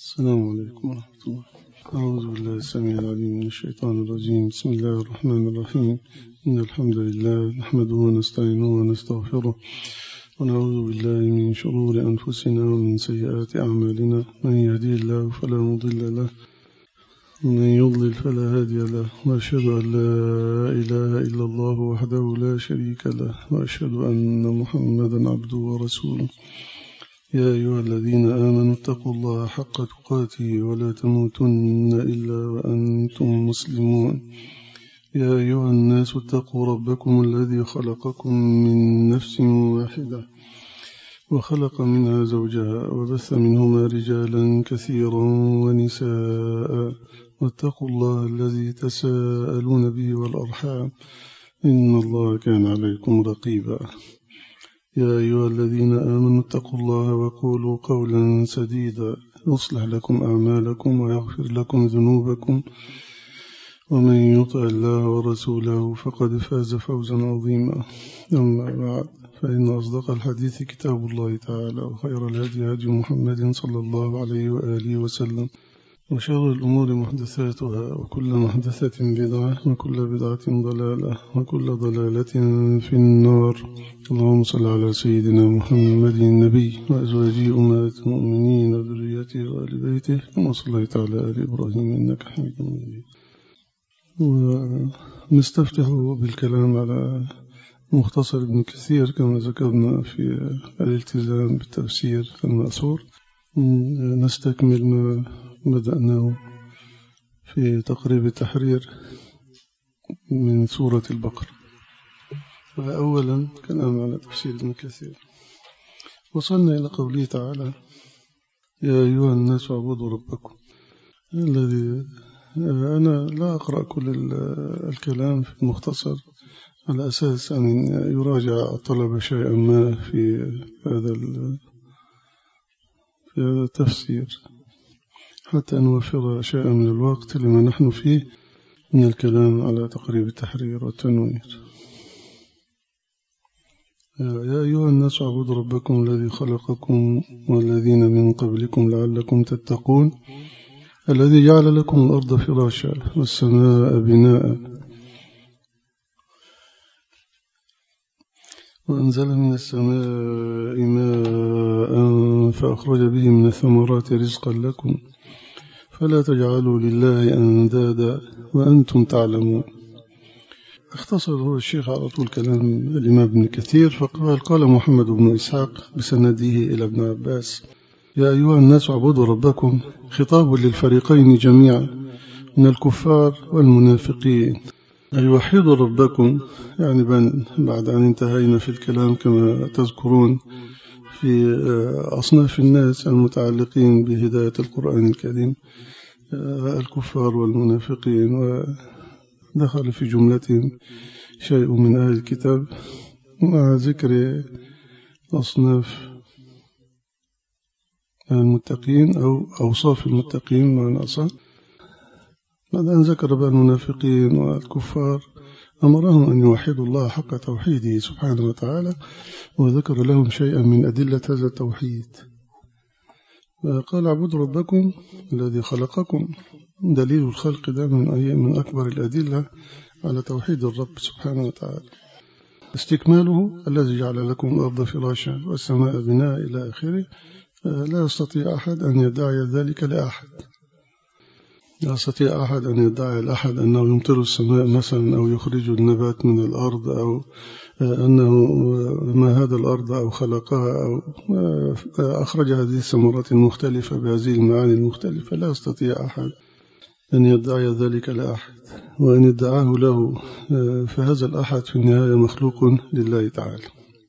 السلام عليكم ورحمة الله أعوذ بالله السميع العليم من الشيطان الرجيم بسم الله الرحمن الرحيم إن الحمد لله نحمده ونستعينه ونستغفره ونعوذ بالله من شرور أنفسنا ومن سيئات أعمالنا من يهدي الله فلا مضل له ومن يضلل فلا هادي له وأشهد أن لا إله إلا الله وحده لا شريك له وأشهد أن محمدا عبده ورسوله يا أيها الذين آمنوا اتقوا الله حق تقاته ولا تموتن إلا وأنتم مسلمون يا أيها الناس اتقوا ربكم الذي خلقكم من نفس واحدة وخلق منها زوجها وبث منهما رجالا كثيرا ونساء واتقوا الله الذي تساءلون به والأرحام إن الله كان عليكم رقيبا يا أيها الذين آمنوا اتقوا الله وقولوا قولا سديدا يصلح لكم أعمالكم ويغفر لكم ذنوبكم ومن يطع الله ورسوله فقد فاز فوزا عظيما أما بعد فإن أصدق الحديث كتاب الله تعالى وخير الهدي هدي محمد صلى الله عليه وآله وسلم وشر الأمور محدثاتها وكل محدثة بدعة وكل بدعة ضلالة وكل ضلالة في النار اللهم صل على سيدنا محمد النبي وأزواجه أمهات المؤمنين وذريته وآل بيته كما صليت على آل إبراهيم إنك حميد مجيد ونستفتح بالكلام على مختصر ابن كثير كما ذكرنا في الالتزام بالتفسير المأثور نستكمل ما بدأناه في تقريب التحرير من سورة البقرة وأولا كلام على تفسير ابن كثير وصلنا إلى قوله تعالى يا أيها الناس اعبدوا ربكم الذي أنا لا أقرأ كل الكلام في المختصر على أساس أن يراجع الطلبة شيئا ما في هذا في هذا التفسير حتى نوفر شيئا من الوقت لما نحن فيه من الكلام على تقريب التحرير والتنوير يا أيها الناس اعبدوا ربكم الذي خلقكم والذين من قبلكم لعلكم تتقون الذي جعل لكم الأرض فراشا والسماء بناء وأنزل من السماء ماء فأخرج به من الثمرات رزقا لكم فلا تجعلوا لله أندادا وأنتم تعلمون اختصر هو الشيخ على طول كلام الإمام ابن كثير فقال قال محمد بن إسحاق بسنده إلى ابن عباس يا أيها الناس اعبدوا ربكم خطاب للفريقين جميعا من الكفار والمنافقين أي وحدوا ربكم يعني بعد أن انتهينا في الكلام كما تذكرون في أصناف الناس المتعلقين بهداية القرآن الكريم الكفار والمنافقين ودخل في جملتهم شيء من أهل الكتاب مع ذكر أصناف المتقين أو أوصاف المتقين معنى أصح بعد أن ذكر بقى المنافقين والكفار أمرهم أن يوحدوا الله حق توحيده سبحانه وتعالى وذكر لهم شيئا من أدلة هذا التوحيد قال اعبدوا ربكم الذي خلقكم دليل الخلق ده من من أكبر الأدلة على توحيد الرب سبحانه وتعالى استكماله الذي جعل لكم الأرض فراشا والسماء بناء إلى آخره لا يستطيع أحد أن يدعي ذلك لأحد لا يستطيع أحد أن يدعي لأحد أنه يمطر السماء مثلا أو يخرج النبات من الأرض أو أنه ما هذا الأرض أو خلقها أو أخرج هذه الثمرات المختلفة بهذه المعاني المختلفة لا يستطيع أحد أن يدعي ذلك لأحد وأن ادعاه له فهذا الأحد في النهاية مخلوق لله تعالى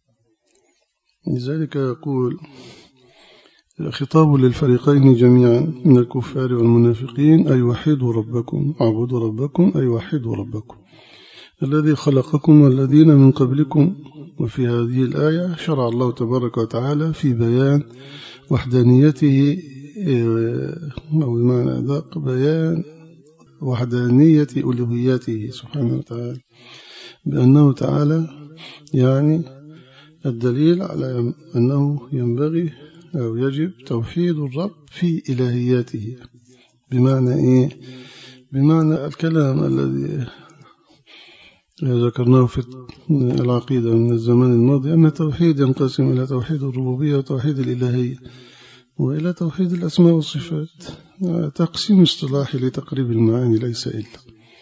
لذلك يقول خطاب للفريقين جميعا من الكفار والمنافقين أي وحدوا ربكم اعبدوا ربكم أي وحدوا ربكم الذي خلقكم والذين من قبلكم وفي هذه الآية شرع الله تبارك وتعالى في بيان وحدانيته أو بمعنى ذاق بيان وحدانية ألوهيته سبحانه وتعالى بأنه تعالى يعني الدليل على أنه ينبغي أو يجب توحيد الرب في إلهياته بمعنى إيه بمعنى الكلام الذي ذكرناه في العقيدة من الزمان الماضي أن التوحيد ينقسم إلى توحيد الربوبية وتوحيد الإلهية وإلى توحيد الأسماء والصفات تقسيم اصطلاحي لتقريب المعاني ليس إلا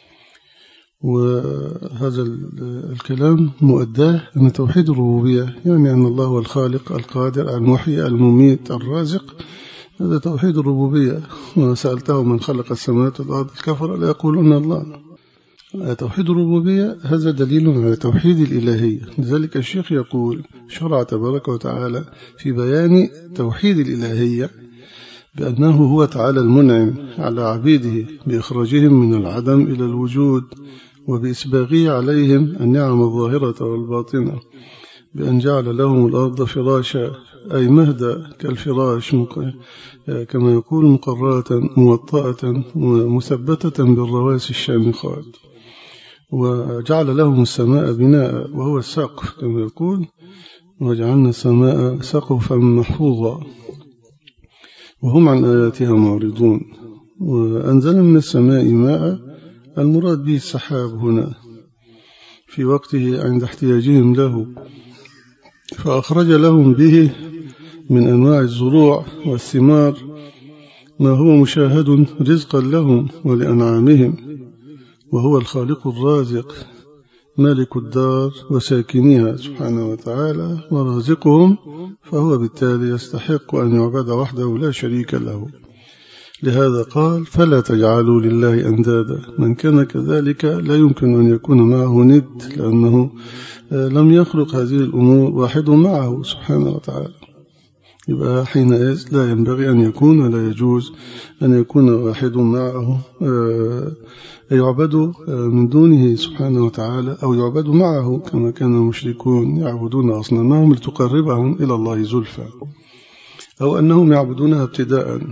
وهذا الكلام مؤداه أن توحيد الربوبية يعني أن الله هو الخالق القادر المحيي المميت الرازق هذا توحيد الربوبية وسألته من خلق السماوات والأرض الكفر لا يقولون الله توحيد الربوبية هذا دليل على توحيد الإلهية لذلك الشيخ يقول شرع تبارك وتعالى في بيان توحيد الإلهية بأنه هو تعالى المنعم على عبيده بإخراجهم من العدم إلى الوجود وبإسباغه عليهم النعم الظاهرة والباطنة بأن جعل لهم الأرض فراشا أي مهدا كالفراش كما يقول مقررة موطأة ومثبتة بالرواسي الشامخات وجعل لهم السماء بناء وهو السقف كما يقول وجعلنا السماء سقفا محفوظا وهم عن آياتها معرضون وأنزل من السماء ماء المراد به السحاب هنا في وقته عند احتياجهم له فأخرج لهم به من أنواع الزروع والثمار ما هو مشاهد رزقا لهم ولأنعامهم وهو الخالق الرازق مالك الدار وساكنيها سبحانه وتعالى ورازقهم فهو بالتالي يستحق أن يعبد وحده لا شريك له لهذا قال فلا تجعلوا لله أندادا من كان كذلك لا يمكن أن يكون معه ند لأنه لم يخلق هذه الأمور واحد معه سبحانه وتعالى يبقى حينئذ لا ينبغي أن يكون ولا يجوز أن يكون واحد معه يعبد من دونه سبحانه وتعالى أو يعبد معه كما كان المشركون يعبدون أصنامهم لتقربهم إلى الله زلفى أو أنهم يعبدونها ابتداء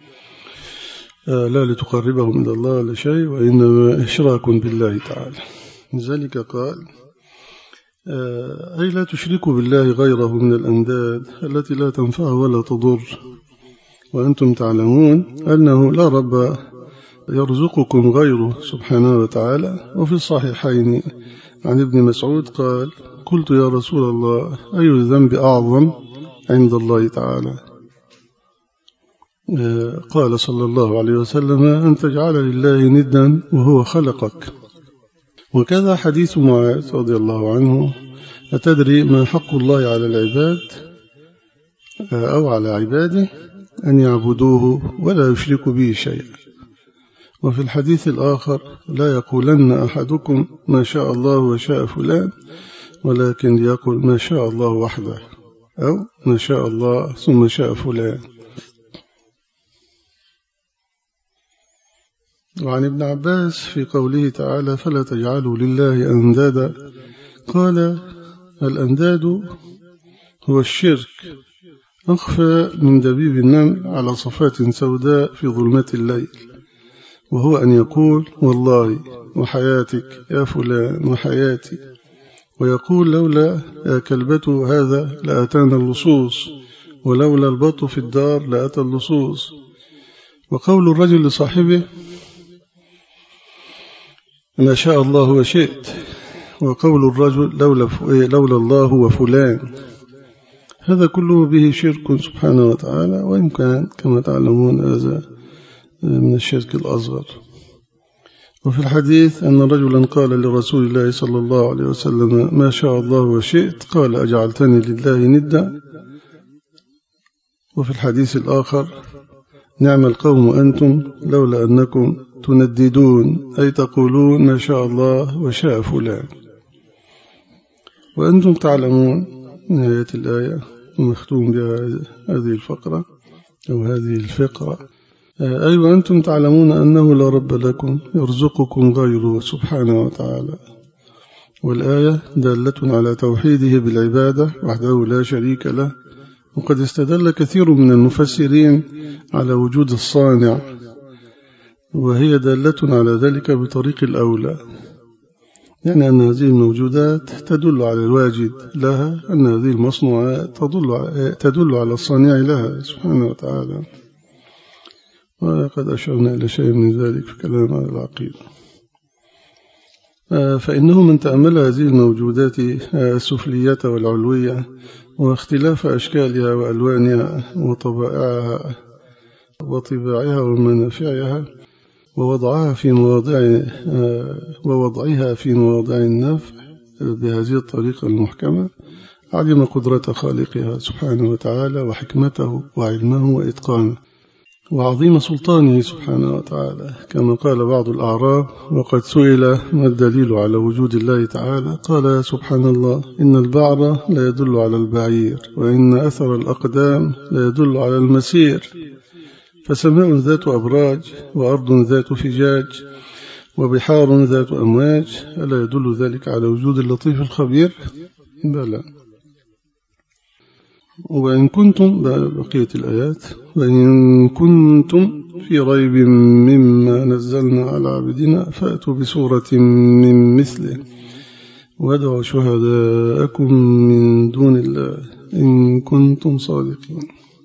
لا لتقربهم إلى الله لشيء وإنما إشراك بالله تعالى لذلك قال أي لا تشركوا بالله غيره من الأنداد التي لا تنفع ولا تضر وأنتم تعلمون أنه لا رب يرزقكم غيره سبحانه وتعالى وفي الصحيحين عن ابن مسعود قال قلت يا رسول الله أي الذنب أعظم عند الله تعالى قال صلى الله عليه وسلم أن تجعل لله ندا وهو خلقك وكذا حديث معاذ رضي الله عنه أتدري ما حق الله على العباد أو على عباده أن يعبدوه ولا يشركوا به شيئا وفي الحديث الآخر لا يقولن أحدكم ما شاء الله وشاء فلان ولكن ليقول ما شاء الله وحده أو ما شاء الله ثم شاء فلان وعن ابن عباس في قوله تعالى فلا تجعلوا لله أندادا قال الأنداد هو الشرك أخفى من دبيب النمل على صفات سوداء في ظلمات الليل وهو أن يقول والله وحياتك يا فلان وحياتي ويقول لولا كلبته هذا لأتانا اللصوص ولولا البط في الدار لأتى اللصوص وقول الرجل لصاحبه ما شاء الله وشئت وقول الرجل لولا, لولا الله وفلان هذا كله به شرك سبحانه وتعالى وإن كان كما تعلمون هذا من الشرك الأصغر وفي الحديث أن رجلا قال لرسول الله صلى الله عليه وسلم ما شاء الله وشئت قال أجعلتني لله ندا وفي الحديث الآخر نعم القوم أنتم لولا أنكم تنددون أي تقولون ما شاء الله وشاء فلان وأنتم تعلمون نهاية الآية مختوم بها هذه الفقرة أو هذه الفقرة أي أيوة وأنتم تعلمون أنه لا رب لكم يرزقكم غيره سبحانه وتعالى والآية دالة على توحيده بالعبادة وحده لا شريك له وقد استدل كثير من المفسرين على وجود الصانع وهي دالة على ذلك بطريق الأولى يعني أن هذه الموجودات تدل على الواجد لها أن هذه المصنوعات تدل, تدل على الصانع لها سبحانه وتعالى وقد أشرنا إلى شيء من ذلك في كلام على العقيدة آه، فإنه من تأمل هذه الموجودات آه، السفلية والعلوية واختلاف أشكالها وألوانها وطبائعها وطباعها ومنافعها ووضعها في مواضع آه، ووضعها في مواضع النفع بهذه الطريقة المحكمة علم قدرة خالقها سبحانه وتعالى وحكمته وعلمه وإتقانه وعظيم سلطانه سبحانه وتعالى كما قال بعض الأعراب وقد سئل ما الدليل على وجود الله تعالى قال سبحان الله إن البعر لا يدل على البعير وإن أثر الأقدام لا يدل على المسير فسماء ذات أبراج وأرض ذات فجاج وبحار ذات أمواج ألا يدل ذلك على وجود اللطيف الخبير بلى وإن كنتم بقية الآيات وإن كنتم في ريب مما نزلنا على عبدنا فأتوا بسورة من مثله وادعوا شهداءكم من دون الله إن كنتم صادقين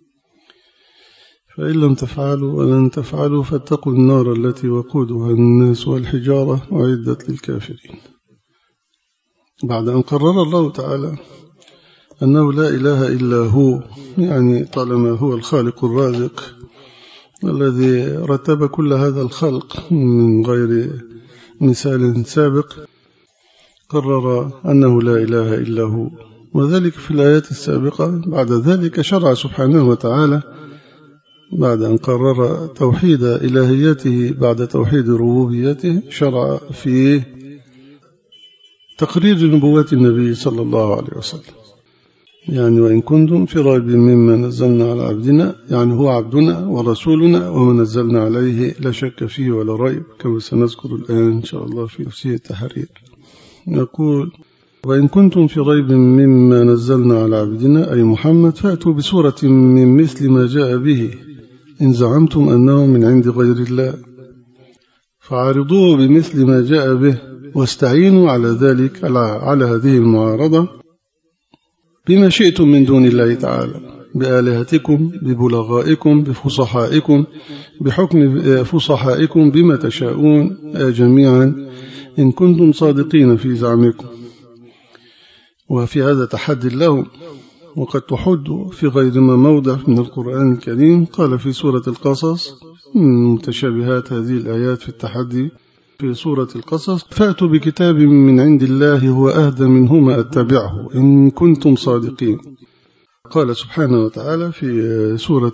فإن لم تفعلوا ولن تفعلوا فاتقوا النار التي وقودها الناس والحجارة وعدت للكافرين بعد أن قرر الله تعالى أنه لا إله إلا هو يعني طالما هو الخالق الرازق الذي رتب كل هذا الخلق من غير مثال سابق قرر أنه لا إله إلا هو وذلك في الآيات السابقة بعد ذلك شرع سبحانه وتعالى بعد أن قرر توحيد إلهيته بعد توحيد ربوبيته شرع في تقرير نبوة النبي صلى الله عليه وسلم يعني وإن كنتم في ريب مما نزلنا على عبدنا يعني هو عبدنا ورسولنا وما نزلنا عليه لا شك فيه ولا ريب كما سنذكر الآن إن شاء الله في نفسه التحرير نقول وإن كنتم في ريب مما نزلنا على عبدنا أي محمد فأتوا بسورة من مثل ما جاء به إن زعمتم أنه من عند غير الله فعارضوه بمثل ما جاء به واستعينوا على ذلك على هذه المعارضة بما شئتم من دون الله تعالى بآلهتكم ببلغائكم بفصحائكم بحكم فصحائكم بما تشاءون جميعا إن كنتم صادقين في زعمكم وفي هذا تحدي لهم وقد تحد في غير ما موضع من القرآن الكريم قال في سورة القصص من متشابهات هذه الآيات في التحدي في سورة القصص فأتوا بكتاب من عند الله هو أهدى منهما أتبعه إن كنتم صادقين قال سبحانه وتعالى في سورة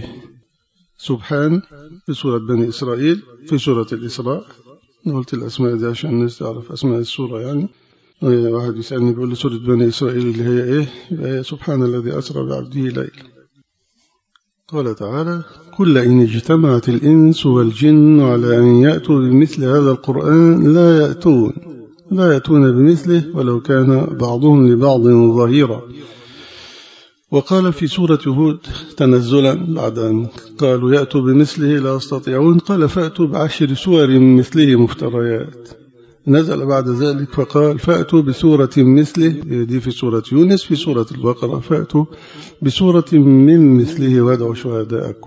سبحان في سورة بني إسرائيل في سورة الإسراء قلت الأسماء دي عشان الناس تعرف أسماء السورة يعني واحد يسألني بيقول لي سورة بني إسرائيل اللي هي إيه هي سبحان الذي أسرى بعبده ليلا قال تعالى كل إن اجتمعت الإنس والجن على أن يأتوا بمثل هذا القرآن لا يأتون لا يأتون بمثله ولو كان بعضهم لبعض ظهيرا وقال في سورة هود تنزلا بعد أن قالوا يأتوا بمثله لا يستطيعون قال فأتوا بعشر سور مثله مفتريات نزل بعد ذلك فقال فأتوا بسورة مثله دي في سورة يونس في سورة البقرة فأتوا بسورة من مثله وادعوا شهداءكم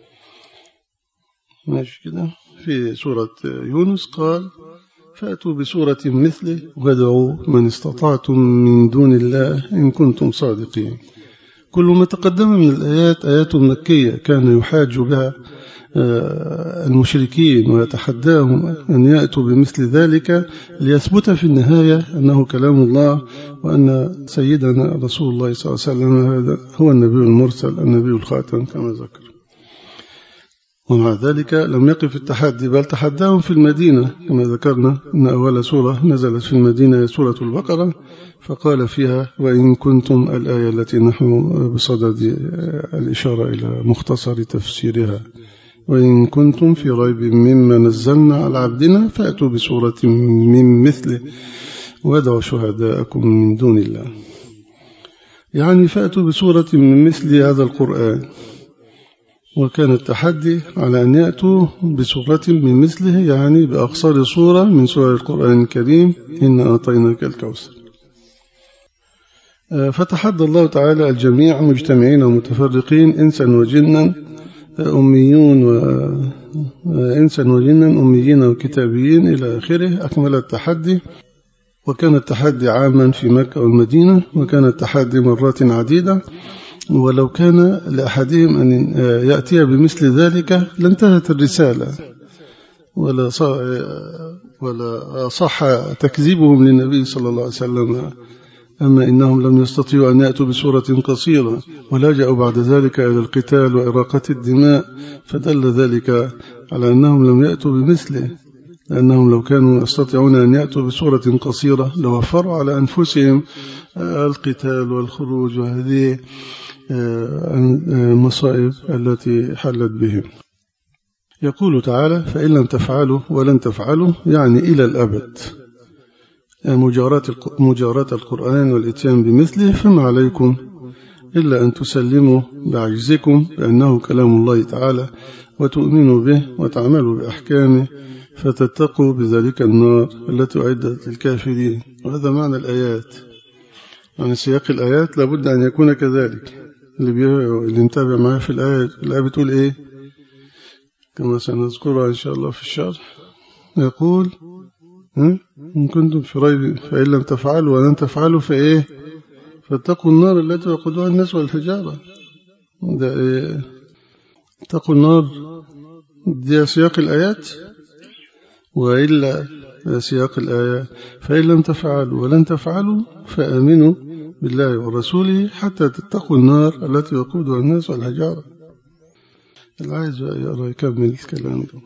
ماشي كده في سورة يونس قال فأتوا بسورة مثله وادعوا من استطعتم من دون الله إن كنتم صادقين كل ما تقدم من الآيات آيات مكية كان يحاج بها آه، المشركين ويتحداهم أن يأتوا بمثل ذلك ليثبت في النهاية أنه كلام الله وأن سيدنا رسول الله صلى الله عليه وسلم هذا هو النبي المرسل النبي الخاتم كما ذكر ومع ذلك لم يقف التحدي بل تحداهم في المدينة كما ذكرنا أن أول سورة نزلت في المدينة سورة البقرة فقال فيها وإن كنتم الآية التي نحن بصدد الإشارة إلى مختصر تفسيرها وإن كنتم في ريب مما نزلنا على عبدنا فأتوا بسورة من مثله وادعوا شهداءكم من دون الله يعني فأتوا بسورة من مثل هذا القرآن وكان التحدي على أن يأتوا بسورة من مثله يعني بأقصر سورة من سور القرآن الكريم إن أعطيناك الكوثر فتحدى الله تعالى الجميع مجتمعين ومتفرقين إنسا وجنا أميون وإنسا وجنا أميين وكتابيين إلى آخره أكمل التحدي وكان التحدي عاما في مكة والمدينة وكان التحدي مرات عديدة ولو كان لأحدهم أن يأتي بمثل ذلك لانتهت الرسالة ولا ولا صح تكذيبهم للنبي صلى الله عليه وسلم أما إنهم لم يستطيعوا أن يأتوا بسورة قصيرة ولجأوا بعد ذلك إلى القتال وإراقة الدماء فدل ذلك على أنهم لم يأتوا بمثله لأنهم لو كانوا يستطيعون أن يأتوا بسورة قصيرة لوفروا على أنفسهم القتال والخروج وهذه المصائب التي حلت بهم يقول تعالى فإن لم تفعلوا ولن تفعلوا يعني إلى الأبد مجاراة القرآن والإتيان بمثله فما عليكم إلا أن تسلموا بعجزكم بأنه كلام الله تعالى وتؤمنوا به وتعملوا بأحكامه فتتقوا بذلك النار التي أعدت للكافرين وهذا معنى الآيات يعني سياق الآيات لابد أن يكون كذلك اللي, بي... اللي انتبه معاه في الآية الآية بتقول إيه كما سنذكرها إن شاء الله في الشرح يقول إن كنتم في ريب فإن لم تفعلوا ولن تفعلوا فإيه فاتقوا النار التي وقودها الناس والحجارة ده إيه اتقوا النار دي سياق الآيات وإلا سياق الآية فإن لم تفعلوا ولن تفعلوا فآمنوا بالله ورسوله حتى تتقوا النار التي وقودها الناس والحجارة العايز بقى يقرأ يكمل الكلام ده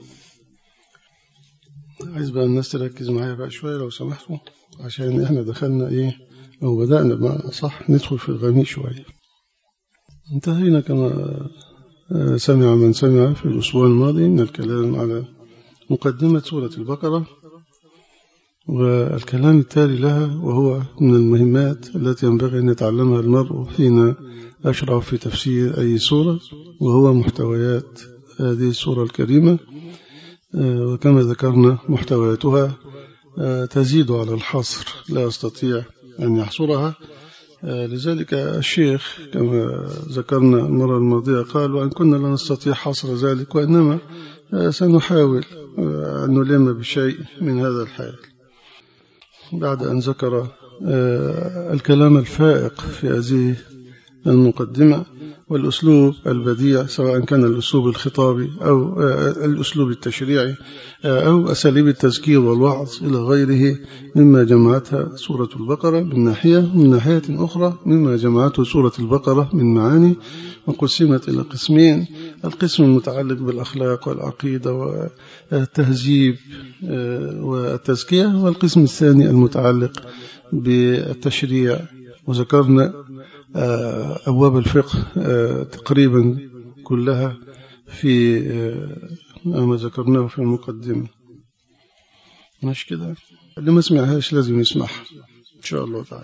عايز بقى الناس تركز معايا بقى شوية لو سمحتوا عشان احنا دخلنا ايه او بدأنا بقى صح ندخل في الغميق شوية انتهينا كما سمع من سمع في الأسبوع الماضي من الكلام على مقدمة سورة البقرة والكلام التالي لها وهو من المهمات التي ينبغي أن يتعلمها المرء حين أشرع في تفسير أي سورة وهو محتويات هذه السورة الكريمة وكما ذكرنا محتوياتها تزيد على الحصر لا أستطيع أن يحصرها لذلك الشيخ كما ذكرنا المرة الماضية قال وأن كنا لا نستطيع حصر ذلك وإنما سنحاول أن نلم بشيء من هذا الحال بعد أن ذكر الكلام الفائق في هذه المقدمة والأسلوب البديع سواء كان الأسلوب الخطابي أو الأسلوب التشريعي أو أساليب التذكير والوعظ إلى غيره مما جمعتها سورة البقرة من ناحية من ناحية أخرى مما جمعته سورة البقرة من معاني وقسمت إلى قسمين القسم المتعلق بالأخلاق والعقيدة والتهذيب والتزكية والقسم الثاني المتعلق بالتشريع وذكرنا أبواب الفقه تقريبا كلها في ما ذكرناه في المقدمة مش كده اللي ما سمعهاش لازم يسمعها إن شاء الله تعالى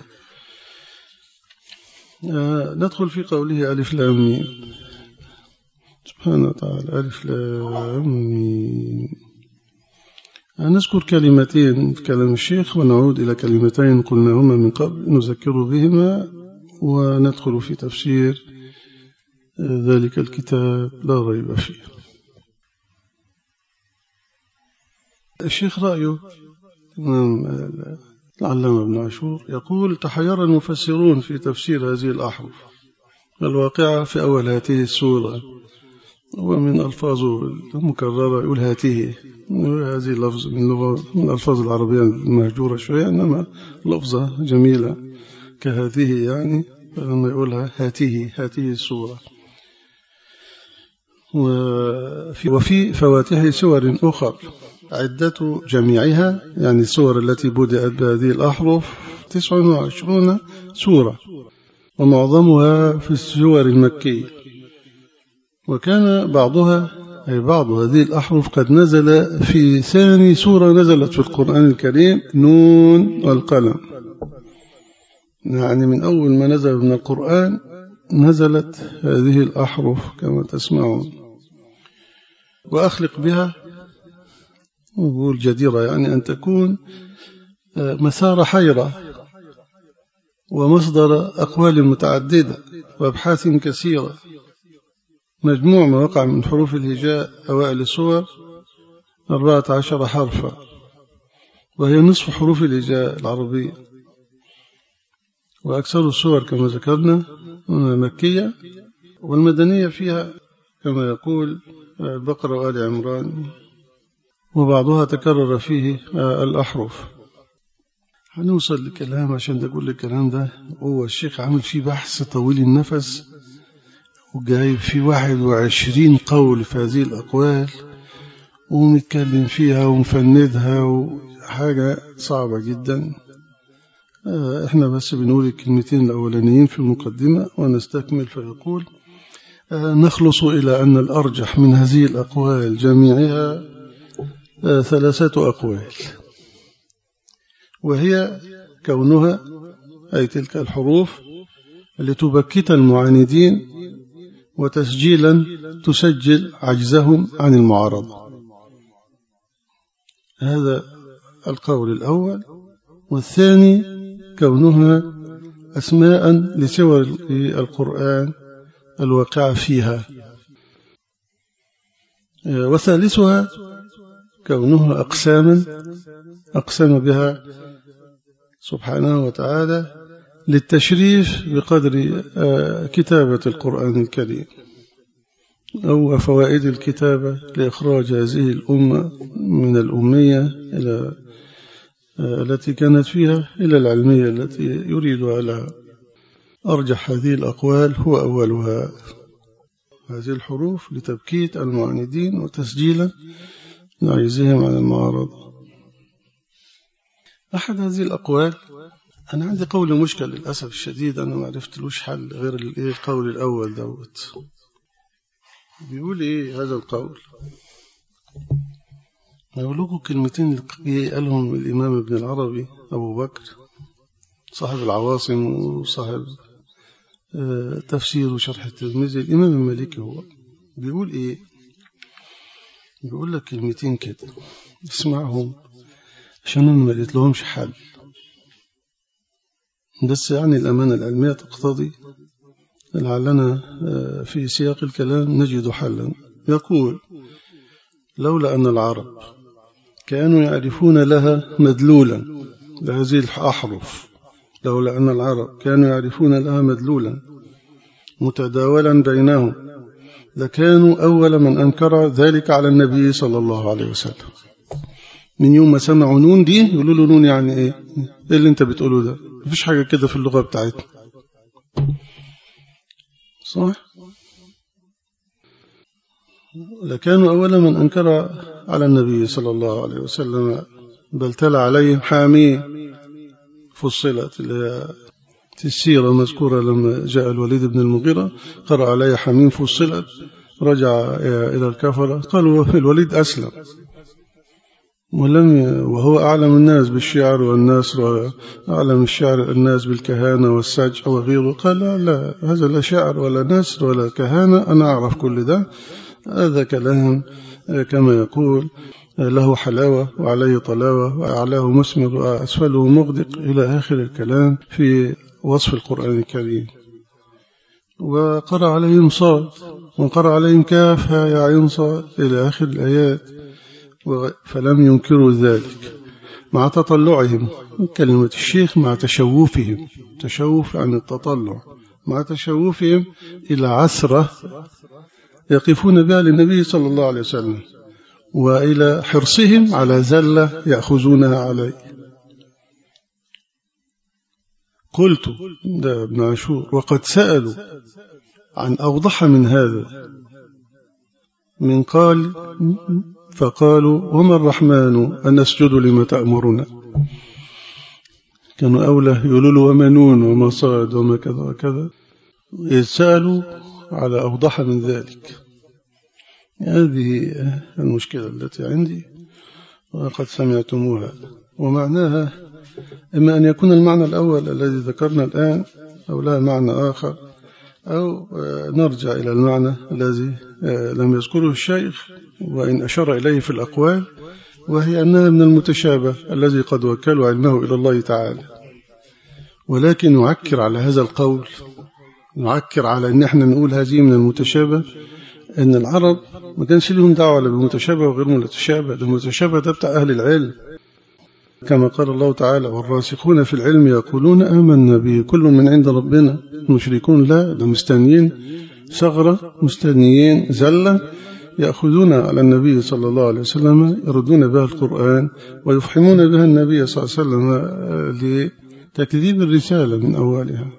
ندخل في قوله ألف لام ميم سبحانه وتعالى ألف لام ميم نذكر كلمتين في كلام الشيخ ونعود إلى كلمتين قلناهما من قبل نذكر بهما وندخل في تفسير ذلك الكتاب لا ريب فيه الشيخ رأيه العلامة ابن عاشور يقول تحير المفسرون في تفسير هذه الأحرف الواقعة في أول هذه السورة ومن ألفاظه المكررة يقول هاته هذه لفظ من, من الألفاظ العربية المهجورة شوية إنما لفظة جميلة كهذه يعني فلما يقولها هاته هاته السورة وفي, وفي فواتح سور أخر عدة جميعها يعني السور التي بدأت بهذه الأحرف 29 سورة ومعظمها في السور المكية وكان بعضها أي بعض هذه الأحرف قد نزل في ثاني سورة نزلت في القرآن الكريم نون والقلم يعني من أول ما نزل من القرآن نزلت هذه الأحرف كما تسمعون وأخلق بها وقول جديرة يعني أن تكون مثار حيرة ومصدر أقوال متعددة وأبحاث كثيرة مجموع ما وقع من حروف الهجاء أوائل الصور أربعة عشر حرفا وهي نصف حروف الهجاء العربية وأكثر الصور كما ذكرنا مكية والمدنية فيها كما يقول البقرة وآل عمران وبعضها تكرر فيه الأحرف هنوصل لكلام عشان تقول الكلام ده هو الشيخ عامل فيه بحث طويل النفس وجايب فيه واحد وعشرين قول في هذه الأقوال ومتكلم فيها ومفندها وحاجة صعبة جدا احنا بس بنقول الكلمتين الأولانيين في المقدمة ونستكمل فيقول نخلص إلى أن الأرجح من هذه الأقوال جميعها ثلاثة أقوال وهي كونها أي تلك الحروف لتبكت المعاندين وتسجيلا تسجل عجزهم عن المعارضة هذا القول الأول والثاني كونها أسماء لسور القرآن الواقعة فيها وثالثها كونها أقساما أقسم بها سبحانه وتعالى للتشريف بقدر كتابة القرآن الكريم أو فوائد الكتابة لإخراج هذه الأمة من الأمية إلى التي كانت فيها إلى العلمية التي يريدها لها أرجح هذه الأقوال هو أولها هذه الحروف لتبكيت المعاندين وتسجيلا لعجزهم عن المعارضة أحد هذه الأقوال أنا عندي قول مشكل للأسف الشديد أنا ما عرفت لوش حل غير القول الأول دوت بيقول إيه هذا القول أقول لكم كلمتين قالهم الإمام ابن العربي أبو بكر صاحب العواصم وصاحب تفسير وشرح الترمذي الإمام المالكي هو بيقول إيه بيقول لك كلمتين كده اسمعهم عشان أنا ما قلت لهمش حل بس يعني الأمانة العلمية تقتضي لعلنا في سياق الكلام نجد حلا يقول لولا أن العرب كانوا يعرفون لها مدلولا لهذه الأحرف لولا أن العرب كانوا يعرفون لها مدلولا متداولا بينهم لكانوا أول من أنكر ذلك على النبي صلى الله عليه وسلم من يوم ما سمعوا نون دي يقولوا له نون يعني ايه ايه اللي انت بتقوله ده مفيش حاجة كده في اللغة بتاعتنا صح لكانوا أول من أنكر على النبي صلى الله عليه وسلم بل تلا عليهم حامي فصلت اللي هي في السيرة مذكورة لما جاء الوليد بن المغيرة قرأ عليه حميم فصلت رجع إلى الكفرة قالوا الوليد أسلم ولم وهو أعلم الناس بالشعر والناس أعلم الشعر الناس بالكهانة والسجع وغيره قال لا, لا هذا لا شعر ولا نسر ولا كهانة أنا أعرف كل ده هذا كلام كما يقول له حلاوة وعليه طلاوة وأعلاه مسمر وأسفله مغدق إلى آخر الكلام في وصف القرآن الكريم وقرأ عليهم صاد وقرأ عليهم كاف يا عين صاد إلى آخر الآيات فلم ينكروا ذلك مع تطلعهم كلمة الشيخ مع تشوفهم تشوف عن التطلع مع تشوفهم إلى عسرة يقفون بها للنبي صلى الله عليه وسلم وإلى حرصهم على زلة يأخذونها عليه قلت ده ابن عاشور وقد سألوا عن أوضح من هذا من قال فقالوا وما الرحمن أن نسجد لما تأمرنا كانوا أولى يقولوا له وما نون وما صاد وما كذا وكذا يسألوا على أوضح من ذلك هذه المشكلة التي عندي وقد سمعتموها ومعناها إما أن يكون المعنى الأول الذي ذكرنا الآن أو لها معنى آخر أو نرجع إلى المعنى الذي لم يذكره الشيخ وإن أشار إليه في الأقوال وهي أنها من المتشابه الذي قد وكلوا علمه إلى الله تعالى ولكن نعكر على هذا القول نعكر على أن احنا نقول هذه من المتشابه أن العرب ما كانش لهم دعوة بالمتشابه وغير متشابه ده المتشابه ده بتاع أهل العلم كما قال الله تعالى والراسخون في العلم يقولون آمنا به كل من عند ربنا المشركون لا ده مستنيين ثغرة مستنيين زلة يأخذون على النبي صلى الله عليه وسلم يردون بها القرآن ويفحمون بها النبي صلى الله عليه وسلم لتكذيب الرسالة من أولها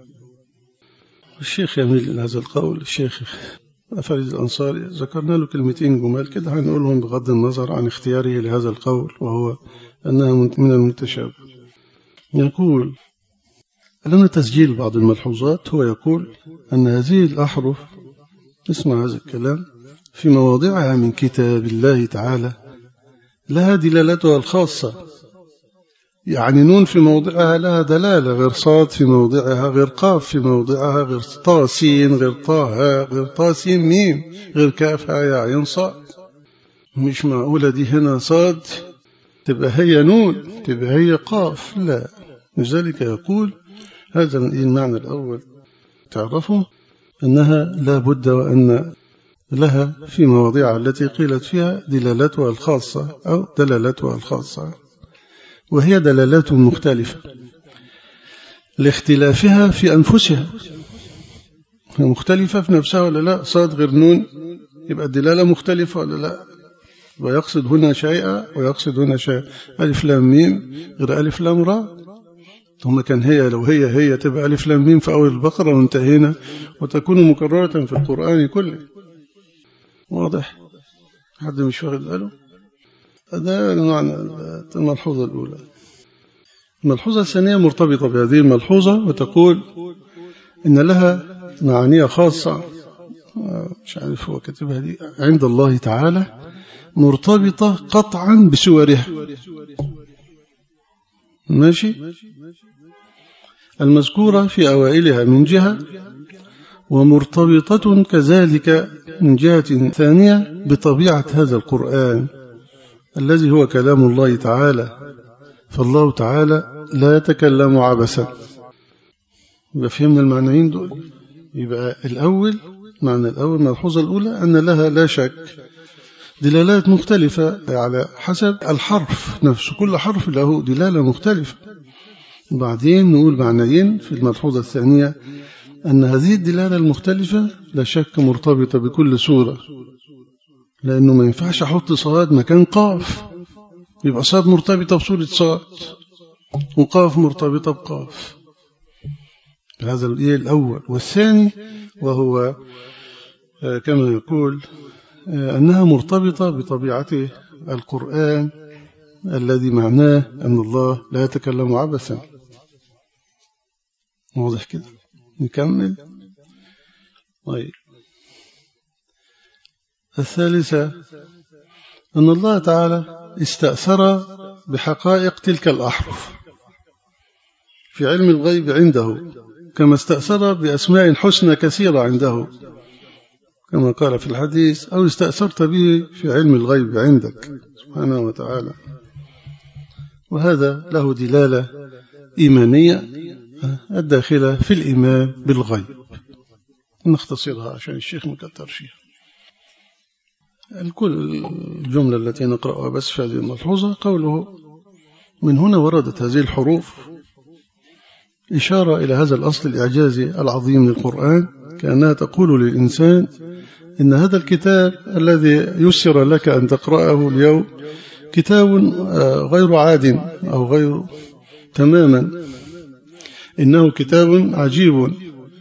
الشيخ يميل إلى هذا القول الشيخ فريد الأنصاري ذكرنا له كلمتين جمال كده هنقولهم بغض النظر عن اختياره لهذا القول وهو أنها من المتشابه يقول لنا تسجيل بعض الملحوظات هو يقول أن هذه الأحرف اسمع هذا الكلام في مواضعها من كتاب الله تعالى لها دلالتها الخاصة يعني نون في موضعها لها دلالة غير صاد في موضعها غير قاف في موضعها غير طاسين غير طه غير طاسين ميم غير كاف يا عين صاد مش معقولة دي هنا صاد تبقى هي نون تبقى هي قاف لا لذلك يقول هذا المعنى الأول تعرفه أنها لا بد وأن لها في مواضيع التي قيلت فيها دلالتها الخاصة أو دلالتها الخاصة وهي دلالات مختلفة لاختلافها في أنفسها مختلفة في نفسها ولا لا صاد غير نون يبقى الدلالة مختلفة ولا لا ويقصد هنا شيئا ويقصد هنا شيئا ألف لام ميم غير ألف لام را ثم كان هي لو هي هي تبقى ألف لام ميم في أول البقرة وانتهينا وتكون مكررة في القرآن كله واضح حد مش واخد باله هذا المعنى الملحوظة الأولى الملحوظة الثانية مرتبطة بهذه الملحوظة وتقول إن لها معانية خاصة مش عارف هو كتبها دي عند الله تعالى مرتبطة قطعا بسورها ماشي المذكورة في أوائلها من جهة ومرتبطة كذلك من جهة ثانية بطبيعة هذا القرآن الذي هو كلام الله تعالى فالله تعالى لا يتكلم عبثا يبقى فهمنا المعنيين دول يبقى الأول معنى الأول ملحوظة الأولى أن لها لا شك دلالات مختلفة على حسب الحرف نفسه كل حرف له دلالة مختلفة وبعدين نقول معنيين في الملحوظة الثانية أن هذه الدلالة المختلفة لا شك مرتبطة بكل سورة لأنه ما ينفعش أحط صاد مكان قاف يبقى صاد مرتبطة بسورة صاد وقاف مرتبطة بقاف هذا الأول والثاني وهو كما يقول أنها مرتبطة بطبيعته القرآن الذي معناه أن الله لا يتكلم عبثا واضح كده نكمل طيب الثالثة أن الله تعالى استأثر بحقائق تلك الأحرف في علم الغيب عنده كما استأثر بأسماء حسنى كثيرة عنده كما قال في الحديث أو استأثرت به في علم الغيب عندك سبحانه وتعالى وهذا له دلالة إيمانية الداخلة في الإيمان بالغيب نختصرها عشان الشيخ مكتر فيها الكل الجملة التي نقرأها بس في هذه الملحوظة قوله من هنا وردت هذه الحروف إشارة إلى هذا الأصل الإعجازي العظيم للقرآن كأنها تقول للإنسان إن هذا الكتاب الذي يسر لك أن تقرأه اليوم كتاب غير عاد أو غير تماما إنه كتاب عجيب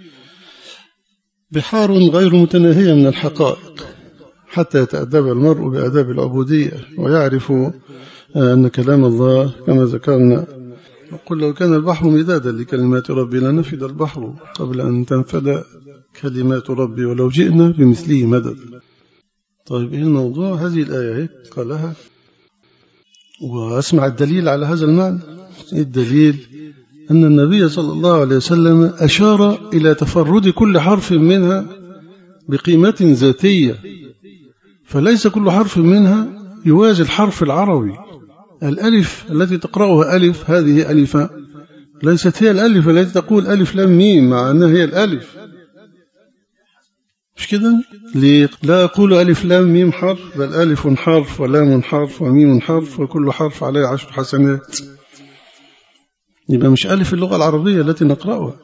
بحار غير متناهية من الحقائق حتى يتأدب المرء بأداب العبودية ويعرف أن كلام الله كما ذكرنا قل لو كان البحر مدادا لكلمات ربي لنفد البحر قبل أن تنفد كلمات ربي ولو جئنا بمثله مدد طيب إيه الموضوع هذه الآية قالها وأسمع الدليل على هذا المعنى الدليل أن النبي صلى الله عليه وسلم أشار إلى تفرد كل حرف منها بقيمة ذاتية فليس كل حرف منها يوازي الحرف العربي الألف التي تقرأها ألف هذه ألفة ليست هي الألف التي تقول ألف لام ميم مع أنها هي الألف مش كده لا أقول ألف لام ميم حرف بل ألف حرف ولام حرف وميم حرف وكل حرف عليه عشر حسنات يبقى مش ألف اللغة العربية التي نقرأها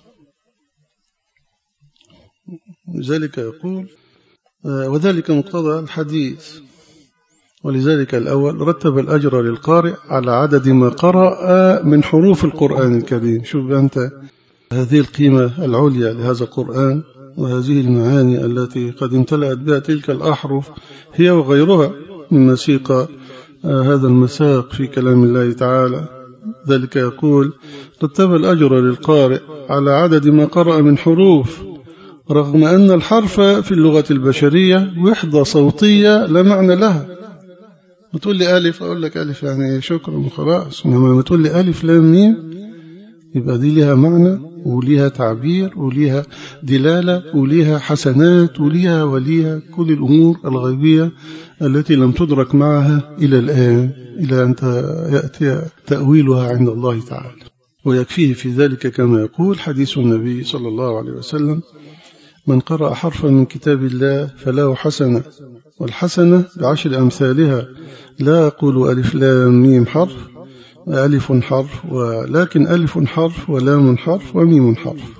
لذلك يقول وذلك مقتضى الحديث ولذلك الأول رتب الأجر للقارئ على عدد ما قرأ من حروف القرآن الكريم شوف أنت هذه القيمة العليا لهذا القرآن وهذه المعاني التي قد امتلأت بها تلك الأحرف هي وغيرها من مسيق هذا المساق في كلام الله تعالى ذلك يقول رتب الأجر للقارئ على عدد ما قرأ من حروف رغم أن الحرف في اللغة البشرية وحدة صوتية لا معنى لها بتقول لي ألف أقول لك ألف يعني شكرا وخلاص إنما تقول لي ألف لام ميم يبقى دي لها معنى وليها تعبير وليها دلالة وليها حسنات وليها وليها كل الأمور الغيبية التي لم تدرك معها إلى الآن إلى أن يأتي تأويلها عند الله تعالى ويكفيه في ذلك كما يقول حديث النبي صلى الله عليه وسلم من قرأ حرفا من كتاب الله فله حسنة والحسنة بعشر أمثالها لا أقول ألف لام ميم حرف ألف حرف ولكن ألف حرف ولام حرف وميم حرف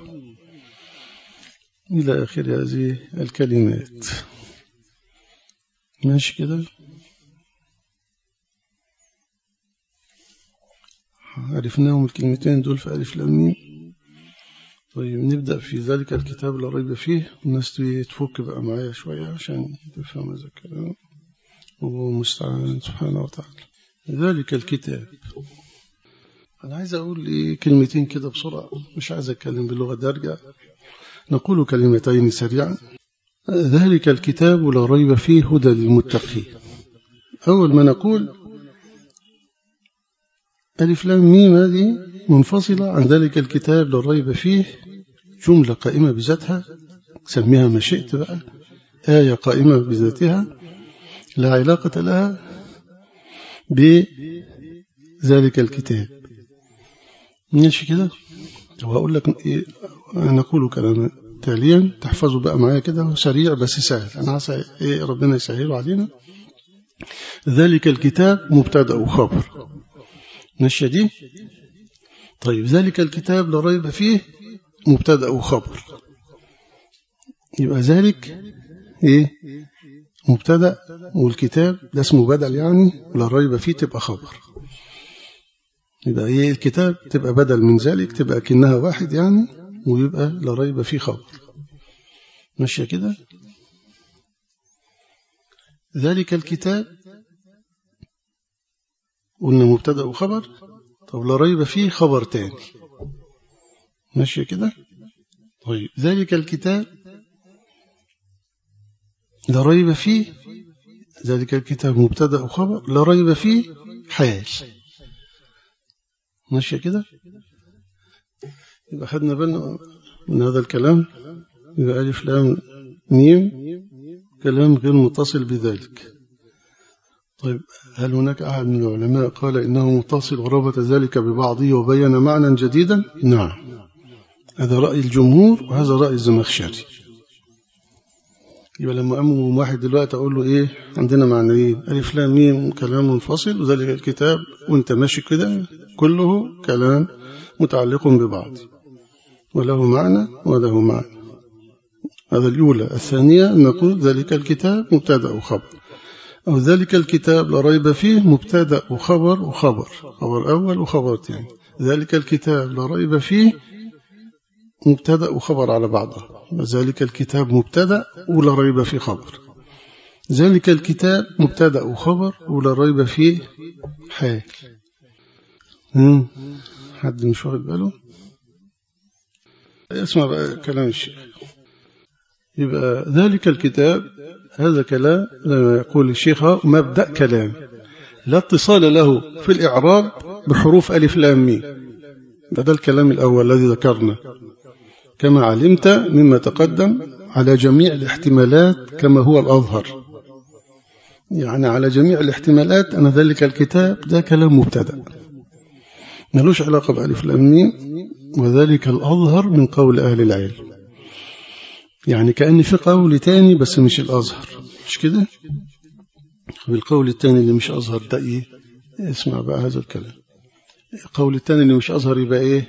إلى آخر هذه الكلمات ماشي كده عرفناهم الكلمتين دول في ألف لام ميم طيب نبدأ في ذلك الكتاب لا ريب فيه الناس تفك بقى معايا شوية عشان تفهم هذا الكلام والله المستعان سبحانه وتعالى ذلك الكتاب أنا عايز أقول لي كلمتين كده بسرعة مش عايز أتكلم باللغة دارجة نقول كلمتين سريعا ذلك الكتاب لا ريب فيه هدى للمتقين أول ما نقول ألف لام ميم هذه منفصلة عن ذلك الكتاب لا ريب فيه جملة قائمة بذاتها سميها ما شئت بقى آية قائمة بذاتها لا علاقة لها بذلك الكتاب ماشي كده وهقول لك إيه نقول كلاما تاليا تحفظوا بقى معايا كده سريع بس سهل أنا عسى إيه ربنا يسهله علينا ذلك الكتاب مبتدأ وخبر ماشية دي طيب ذلك الكتاب لا ريب فيه مبتدأ وخبر يبقى ذلك ايه مبتدأ والكتاب ده اسمه بدل يعني لا ريب فيه تبقى خبر يبقى ايه الكتاب تبقى بدل من ذلك تبقى كأنها واحد يعني ويبقى لا ريب فيه خبر ماشية كده ذلك الكتاب قلنا مبتدأ وخبر طب لا ريب فيه خبر تاني ماشي كده طيب ذلك الكتاب لا ريب فيه ذلك الكتاب مبتدأ وخبر لا ريب فيه حال ماشي كده يبقى خدنا بالنا من هذا الكلام يبقى ألف لام ميم كلام غير متصل بذلك طيب هل هناك أحد من العلماء قال إنه متصل وربط ذلك ببعضه وبين معنى جديدا نعم هذا رأي الجمهور وهذا رأي الزمخشري يبقى لما أمم واحد دلوقتي أقول له إيه عندنا معنيين ألف لام ميم كلام منفصل وذلك الكتاب وانت ماشي كده كله كلام متعلق ببعض وله معنى وله معنى هذا الأولى الثانية نقول ذلك الكتاب مبتدأ وخبر أو ذلك الكتاب لا ريب فيه مبتدأ وخبر وخبر خبر أول وخبر ثاني ذلك الكتاب لا ريب فيه مبتدأ وخبر على بعضه ذلك الكتاب مبتدأ ولا ريب فيه خبر ذلك الكتاب مبتدأ وخبر ولا ريب فيه حال حد مش واخد باله اسمع بقى كلام الشيخ يبقى ذلك الكتاب هذا كلام يقول الشيخ مبدأ كلام لا اتصال له في الإعراب بحروف ألف لام ميم ده الكلام الأول الذي ذكرنا كما علمت مما تقدم على جميع الاحتمالات كما هو الأظهر يعني على جميع الاحتمالات أن ذلك الكتاب ده كلام مبتدا ملوش علاقة بألف الأمين وذلك الأظهر من قول أهل العلم يعني كأن في قول تاني بس مش الأظهر مش كده بالقول التاني اللي مش أظهر ده إيه اسمع بقى هذا الكلام القول التاني اللي مش أظهر يبقى إيه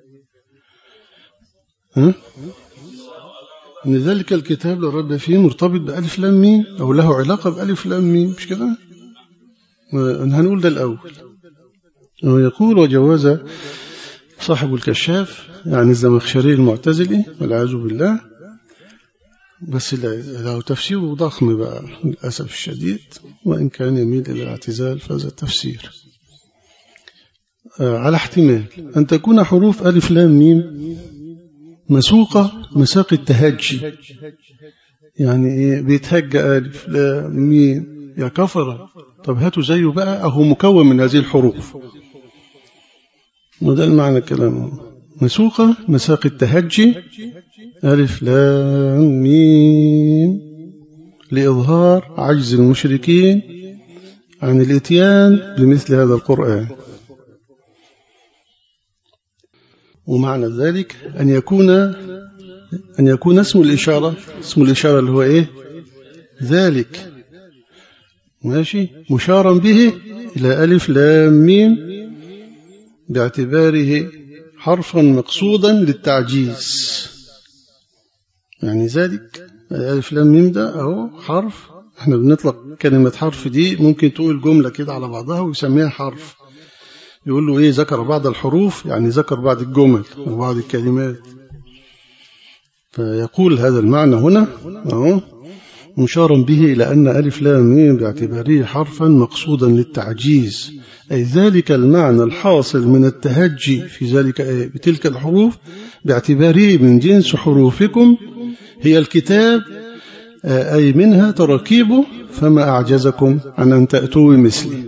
ها أن ذلك الكتاب لا ريب فيه مرتبط بألف لام ميم أو له علاقة بألف لام ميم مش كده هنقول ده الأول ويقول وجواز صاحب الكشاف يعني الزمخشري المعتزلي والعياذ بالله بس له تفسير ضخم بقى للأسف الشديد وإن كان يميل إلى الاعتزال فهذا التفسير على احتمال أن تكون حروف ألف لام ميم مسوقة مساق التهجي يعني إيه بيتهجى ألف لام ميم يا كفرة طب هاتوا زيه بقى أهو مكون من هذه الحروف وده المعنى الكلام مسوقة مساق التهجي ألف لام ميم لإظهار عجز المشركين عن الاتيان بمثل هذا القرآن ومعنى ذلك أن يكون أن يكون اسم الإشارة اسم الإشارة اللي هو إيه ذلك ماشي مشارا به إلى ألف لام ميم باعتباره حرفا مقصودا للتعجيز يعني ذلك ألف لام ميم ده أهو حرف احنا بنطلق كلمة حرف دي ممكن تقول جملة كده على بعضها ويسميها حرف يقول له ايه ذكر بعض الحروف يعني ذكر بعض الجمل وبعض الكلمات فيقول هذا المعنى هنا اهو مشارا به إلى أن ألف لام ميم باعتباره حرفا مقصودا للتعجيز أي ذلك المعنى الحاصل من التهجي في ذلك بتلك الحروف باعتباره من جنس حروفكم هي الكتاب أي منها تركيبه فما أعجزكم عن أن تأتوا بمثله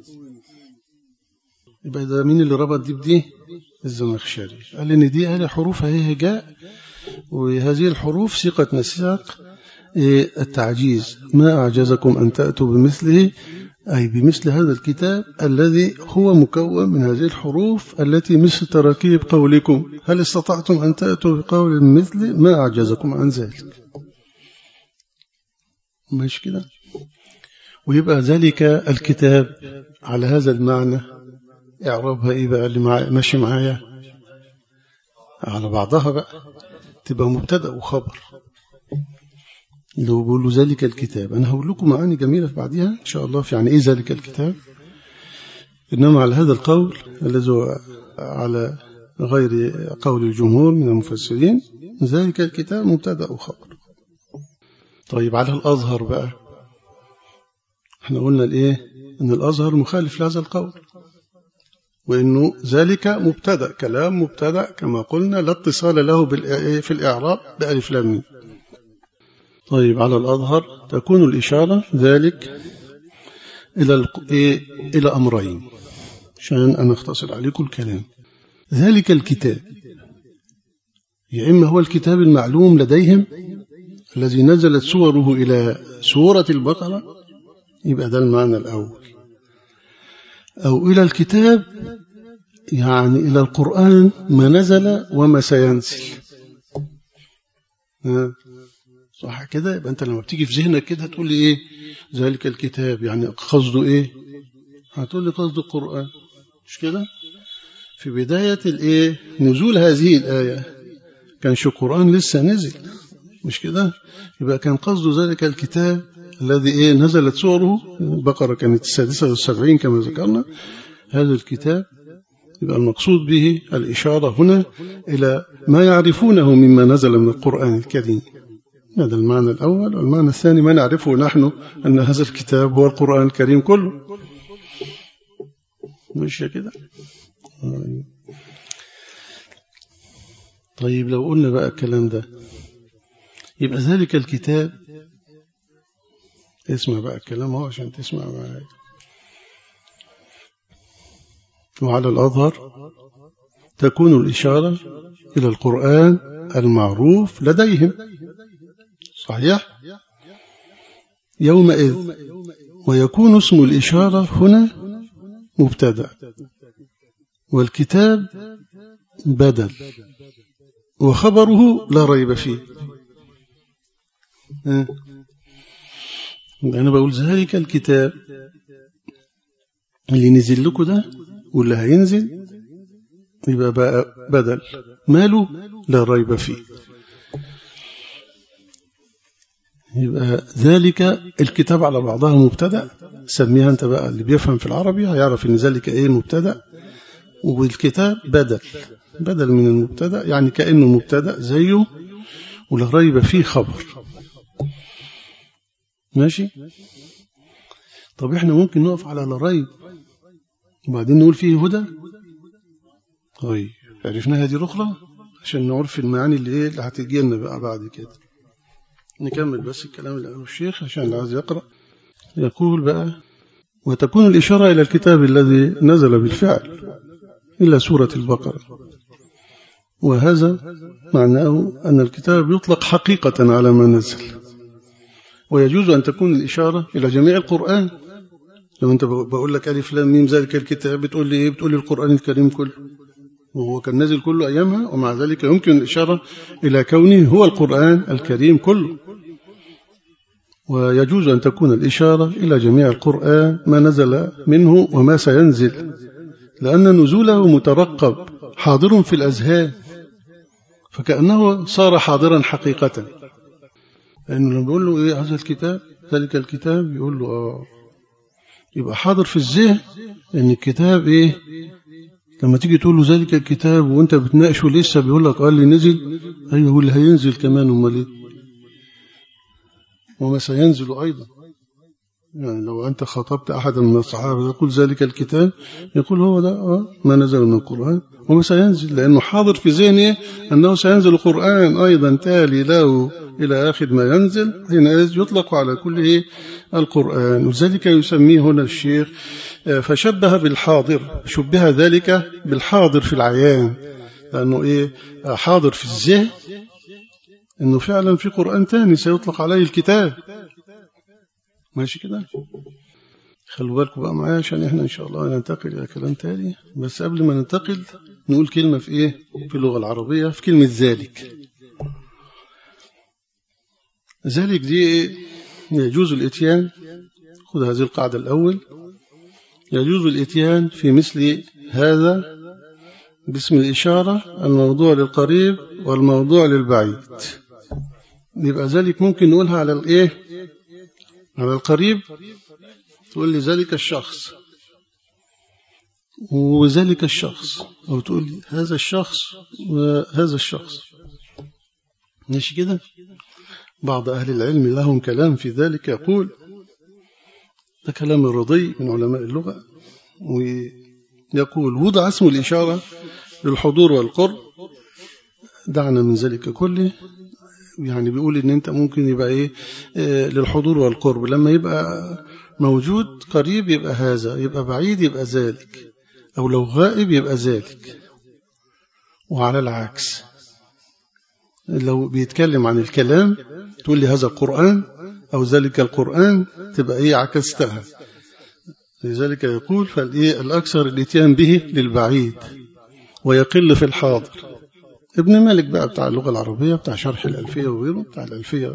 يبقى ده مين اللي ربط دي بدي الزمخشري قال إن دي هذه حروف هي هجاء وهذه الحروف ثقة مساق التعجيز ما أعجزكم أن تأتوا بمثله أي بمثل هذا الكتاب الذي هو مكون من هذه الحروف التي مثل تراكيب قولكم هل استطعتم أن تأتوا بقول مثل ما أعجزكم عن ذلك مش كده ويبقى ذلك الكتاب على هذا المعنى اعربها ايه بقى اللي معايا ماشي معايا على بعضها بقى تبقى مبتدا وخبر لو بيقولوا ذلك الكتاب أنا هقول لكم معاني جميلة في بعدها إن شاء الله في يعني إيه ذلك الكتاب إنما على هذا القول الذي على غير قول الجمهور من المفسرين ذلك الكتاب مبتدا وخبر طيب على الأظهر بقى احنا قلنا الإيه إن الأظهر مخالف لهذا القول وإنه ذلك مبتدا كلام مبتدا كما قلنا لا اتصال له في الإعراب بألف لام طيب على الأظهر تكون الإشارة ذلك إلى إيه؟ إلى أمرين عشان أنا أختصر عليكم الكلام ذلك الكتاب يا إما هو الكتاب المعلوم لديهم الذي نزلت صوره إلى سورة البقرة يبقى ده المعنى الأول أو إلى الكتاب يعني إلى القرآن ما نزل وما سينزل صح كده يبقى أنت لما بتيجي في ذهنك كده هتقول لي إيه ذلك الكتاب يعني قصده إيه هتقول لي قصده القرآن مش كده في بداية الإيه نزول هذه الآية كانش القرآن لسه نزل مش كده يبقى كان قصده ذلك الكتاب الذي إيه نزلت سوره البقرة كانت السادسة والسبعين كما ذكرنا هذا الكتاب يبقى المقصود به الإشارة هنا إلى ما يعرفونه مما نزل من القرآن الكريم هذا المعنى الأول والمعنى الثاني ما نعرفه نحن أن هذا الكتاب هو القرآن الكريم كله مش كده طيب لو قلنا بقى الكلام ده يبقى ذلك الكتاب اسمع بقى الكلام هو عشان تسمع معايا وعلى الأظهر تكون الإشارة إلى القرآن المعروف لديهم صحيح يومئذ ويكون اسم الإشارة هنا مبتدا والكتاب بدل وخبره لا ريب فيه أنا بقول ذلك الكتاب اللي نزل لكم ده واللي هينزل يبقى بقى بدل ماله لا ريب فيه يبقى ذلك الكتاب على بعضها مبتدا سميها انت بقى اللي بيفهم في العربي هيعرف ان ذلك ايه مبتدا والكتاب بدل بدل من المبتدا يعني كانه مبتدا زيه ولا ريب فيه خبر ماشي طب احنا ممكن نقف على لا ريب وبعدين نقول فيه هدى طيب عرفنا هذه الأخرى عشان نعرف المعاني اللي ايه اللي هتجي لنا بقى بعد كده نكمل بس الكلام اللي قاله الشيخ عشان اللي عايز يقرأ يقول بقى وتكون الإشارة إلى الكتاب الذي نزل بالفعل إلى سورة البقرة وهذا معناه أن الكتاب يطلق حقيقة على ما نزل ويجوز أن تكون الإشارة إلى جميع القرآن لو أنت بقول لك ألف لام ميم ذلك الكتاب بتقول لي إيه بتقول لي القرآن الكريم كله وهو كان نازل كله أيامها ومع ذلك يمكن الإشارة إلى كونه هو القرآن الكريم كله ويجوز أن تكون الإشارة إلى جميع القرآن ما نزل منه وما سينزل لأن نزوله مترقب حاضر في الأذهان فكأنه صار حاضرا حقيقة لأنه لما بيقول له إيه هذا الكتاب ذلك الكتاب يقول له آه يبقى حاضر في الذهن ان الكتاب ايه لما تيجي تقول له ذلك الكتاب وانت بتناقشه لسه بيقول لك قال لي نزل ايوه واللي هينزل كمان امال ايه وما سينزل ايضا يعني لو انت خاطبت احدا من الصحابه يقول ذلك الكتاب يقول هو ده آه ما نزل من القران وما سينزل لانه حاضر في ذهنه انه سينزل القران ايضا تالي له إلى آخر ما ينزل حينئذ يطلق على كل إيه القرآن وذلك يسميه هنا الشيخ فشبه بالحاضر شبه ذلك بالحاضر في العيان لأنه إيه حاضر في الذهن إنه فعلا في قرآن تاني سيطلق عليه الكتاب ماشي كده خلوا بالكم بقى معايا عشان احنا ان شاء الله ننتقل الى كلام تاني بس قبل ما ننتقل نقول كلمة في ايه في اللغة العربية في كلمة ذلك ذلك دي يجوز الاتيان خذ هذه القاعدة الأول يجوز الاتيان في مثل هذا باسم الإشارة الموضوع للقريب والموضوع للبعيد يبقى ذلك ممكن نقولها على الايه على القريب تقول لي ذلك الشخص وذلك الشخص أو تقول لي هذا الشخص وهذا الشخص ماشي كده بعض أهل العلم لهم كلام في ذلك يقول ده كلام الرضي من علماء اللغة ويقول وضع اسم الإشارة للحضور والقرب دعنا من ذلك كله يعني بيقول ان انت ممكن يبقى ايه آه للحضور والقرب لما يبقى موجود قريب يبقى هذا يبقى بعيد يبقى ذلك او لو غائب يبقى ذلك وعلى العكس لو بيتكلم عن الكلام تقول لي هذا القرآن أو ذلك القرآن تبقى إيه عكستها لذلك يقول فالإيه الأكثر الاتيان به للبعيد ويقل في الحاضر ابن مالك بقى بتاع اللغة العربية بتاع شرح الألفية وغيره بتاع الألفية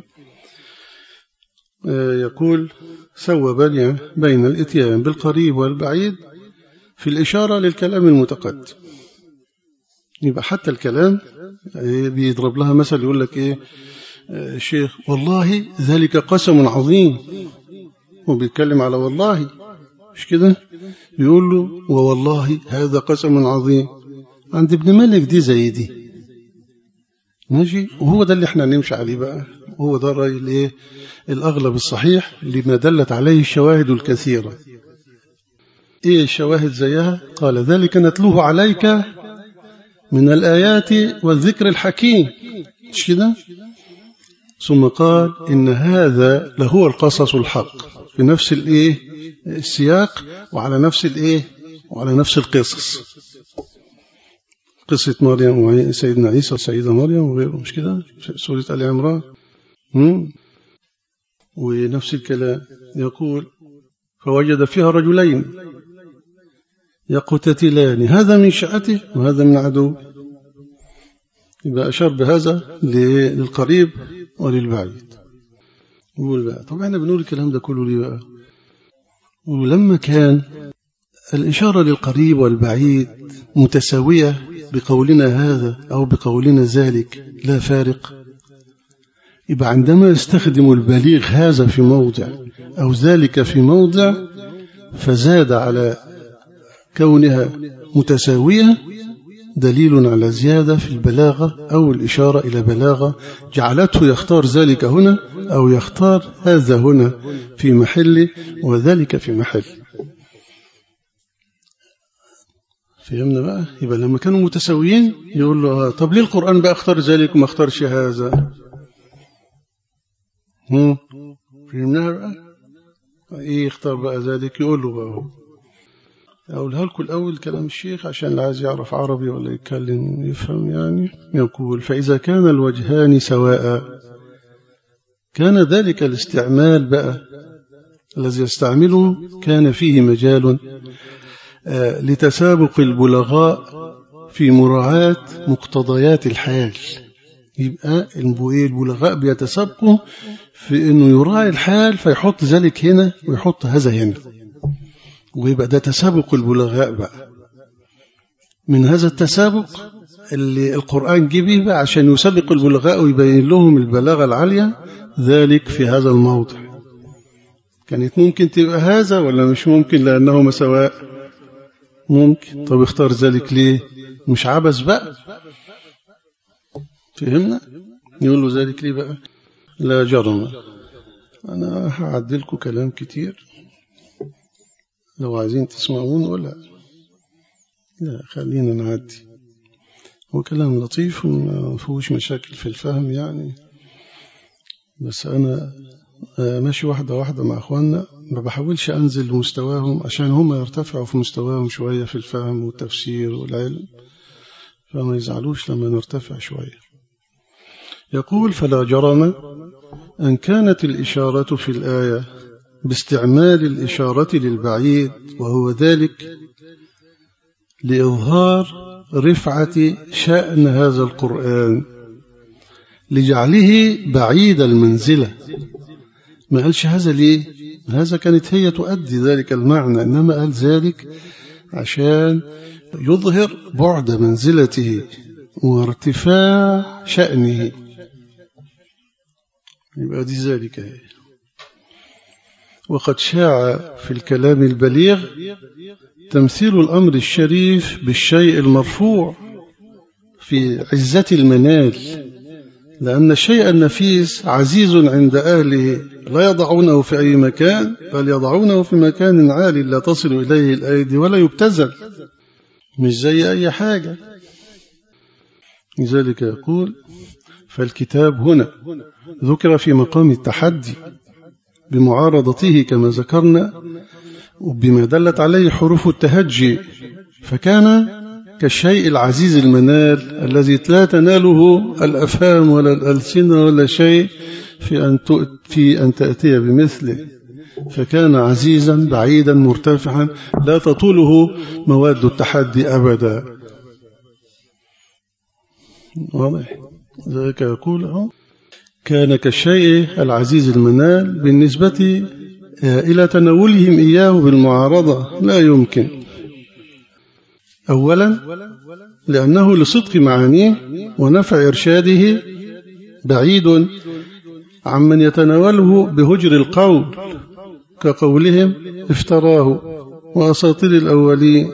يقول سوى بني بين الاتيان بالقريب والبعيد في الإشارة للكلام المتقدم يبقى حتى الكلام بيضرب لها مثل يقول لك ايه الشيخ والله ذلك قسم عظيم وبيتكلم على والله مش كده بيقول له ووالله هذا قسم عظيم عند ابن مالك دي زي دي ماشي وهو ده اللي احنا نمشي عليه بقى هو ده الرأي الايه الأغلب الصحيح لما دلت عليه الشواهد الكثيرة ايه الشواهد زيها قال ذلك نتلوه عليك من الآيات والذكر الحكيم مش كده ثم قال إن هذا لهو القصص الحق في نفس الإيه السياق وعلى نفس الإيه وعلى نفس القصص قصة مريم وسيدنا عيسى وسيدة مريم وغيره مش كده في سورة آل عمران ونفس الكلام يقول فوجد فيها رجلين يقتتلان هذا من شأته وهذا من عدو يبقى أشار بهذا للقريب وللبعيد يقول بقى طب احنا بنقول الكلام ده كله ليه بقى ولما كان الإشارة للقريب والبعيد متساوية بقولنا هذا أو بقولنا ذلك لا فارق يبقى عندما يستخدم البليغ هذا في موضع أو ذلك في موضع فزاد على كونها متساوية دليل على زيادة في البلاغة أو الإشارة إلى بلاغة جعلته يختار ذلك هنا أو يختار هذا هنا في محل وذلك في محل فهمنا بقى يبقى لما كانوا متساويين يقول له طب ليه القرآن بقى اختار ذلك وما اختارش هذا هم فهمناها بقى ايه اختار بقى ذلك يقول له بقى هو أقولها لكم الأول كلام الشيخ عشان اللي عايز يعرف عربي ولا يتكلم يفهم يعني يقول فإذا كان الوجهان سواء كان ذلك الاستعمال بقى الذي يستعمله كان فيه مجال لتسابق البلغاء في مراعاة مقتضيات الحال يبقى البلغاء بيتسابقوا في أنه يراعي الحال فيحط ذلك هنا ويحط هذا هنا ويبقى ده تسابق البلغاء بقى من هذا التسابق اللي القرآن جه به بقى عشان يسابق البلغاء ويبين لهم البلاغة العالية ذلك في هذا الموضع كانت ممكن تبقى هذا ولا مش ممكن لأنهما سواء ممكن طب اختار ذلك ليه مش عبث بقى فهمنا يقول له ذلك ليه بقى لا جرم أنا هعدلكم كلام كتير لو عايزين تسمعون ولا لا خلينا نعدي هو كلام لطيف وما فيهوش مشاكل في الفهم يعني بس أنا ماشي واحدة واحدة مع أخواننا ما بحاولش أنزل لمستواهم عشان هم يرتفعوا في مستواهم شوية في الفهم والتفسير والعلم فما يزعلوش لما نرتفع شوية يقول فلا جرم أن كانت الإشارة في الآية باستعمال الإشارة للبعيد وهو ذلك لإظهار رفعة شأن هذا القرآن لجعله بعيد المنزلة ما قالش هذا ليه هذا كانت هي تؤدي ذلك المعنى إنما قال ذلك عشان يظهر بعد منزلته وارتفاع شأنه يبقى دي ذلك هي وقد شاع في الكلام البليغ تمثيل الأمر الشريف بالشيء المرفوع في عزة المنال لأن الشيء النفيس عزيز عند أهله لا يضعونه في أي مكان بل يضعونه في مكان عالي لا تصل إليه الأيدي ولا يبتزل مش زي أي حاجة لذلك يقول فالكتاب هنا ذكر في مقام التحدي بمعارضته كما ذكرنا وبما دلت عليه حروف التهجي فكان كالشيء العزيز المنال الذي لا تناله الأفهام ولا الألسنة ولا شيء في أن, في أن تأتي بمثله فكان عزيزا بعيدا مرتفعا لا تطوله مواد التحدي أبدا واضح ذلك يقول كان كالشيء العزيز المنال بالنسبة إلى تناولهم إياه بالمعارضة لا يمكن أولا لأنه لصدق معانيه ونفع إرشاده بعيد عمن يتناوله بهجر القول كقولهم افتراه وأساطير الأولين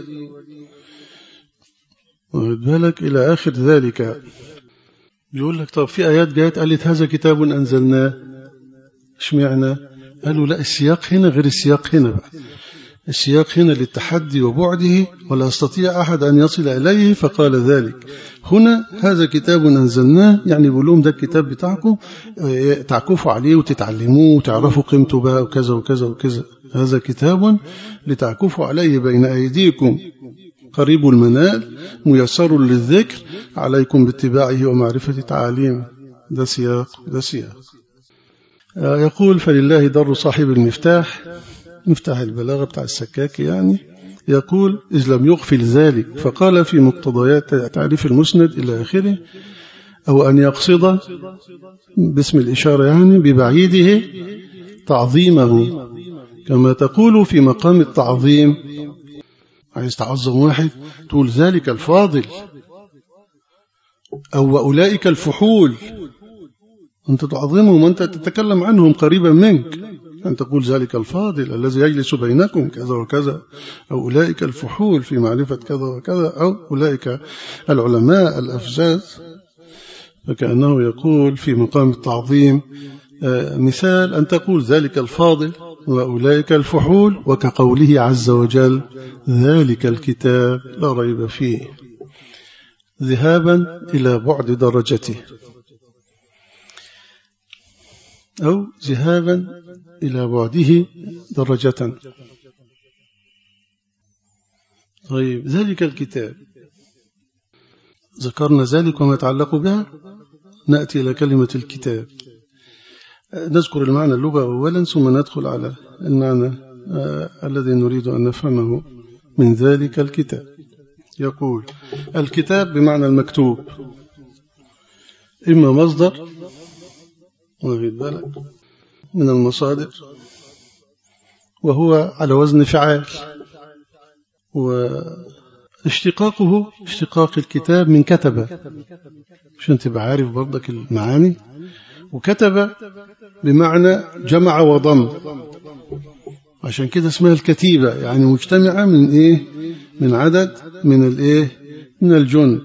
وقد بالك إلى آخر ذلك بيقول لك طب في آيات جاءت قالت هذا كتاب أنزلناه اشمعنى قالوا لا السياق هنا غير السياق هنا بقى السياق هنا للتحدي وبعده ولا يستطيع أحد أن يصل إليه فقال ذلك هنا هذا كتاب أنزلناه يعني بيقول لهم ده الكتاب بتاعكم تعكفوا عليه وتتعلموه وتعرفوا قيمته بقى وكذا وكذا وكذا هذا كتاب لتعكفوا عليه بين أيديكم قريب المنال ميسر للذكر عليكم باتباعه ومعرفة تعاليمه ده سياق ده سياق يقول فلله در صاحب المفتاح مفتاح البلاغة بتاع السكاك يعني يقول إذ لم يغفل ذلك فقال في مقتضيات تعريف المسند إلى آخره أو أن يقصد باسم الإشارة يعني ببعيده تعظيمه كما تقول في مقام التعظيم عايز تعظم واحد تقول ذلك الفاضل أو أولئك الفحول أنت تعظمهم وأنت تتكلم عنهم قريبا منك أن تقول ذلك الفاضل الذي يجلس بينكم كذا وكذا أو أولئك الفحول في معرفة كذا وكذا أو أولئك العلماء الأفزاز فكأنه يقول في مقام التعظيم مثال أن تقول ذلك الفاضل وأولئك الفحول وكقوله عز وجل ذلك الكتاب لا ريب فيه ذهابا إلى بعد درجته أو ذهابا إلى بعده درجة طيب ذلك الكتاب ذكرنا ذلك وما يتعلق بها نأتي إلى كلمة الكتاب نذكر المعنى اللغة أولا ثم ندخل على المعنى الذي نريد أن نفهمه من ذلك الكتاب يقول الكتاب بمعنى المكتوب إما مصدر واخد بالك من المصادر وهو على وزن فعال واشتقاقه اشتقاق الكتاب من كتب عشان تبقى عارف برضك المعاني وكتب بمعنى جمع وضم عشان كده اسمها الكتيبة يعني مجتمعة من ايه من عدد من الايه من الجند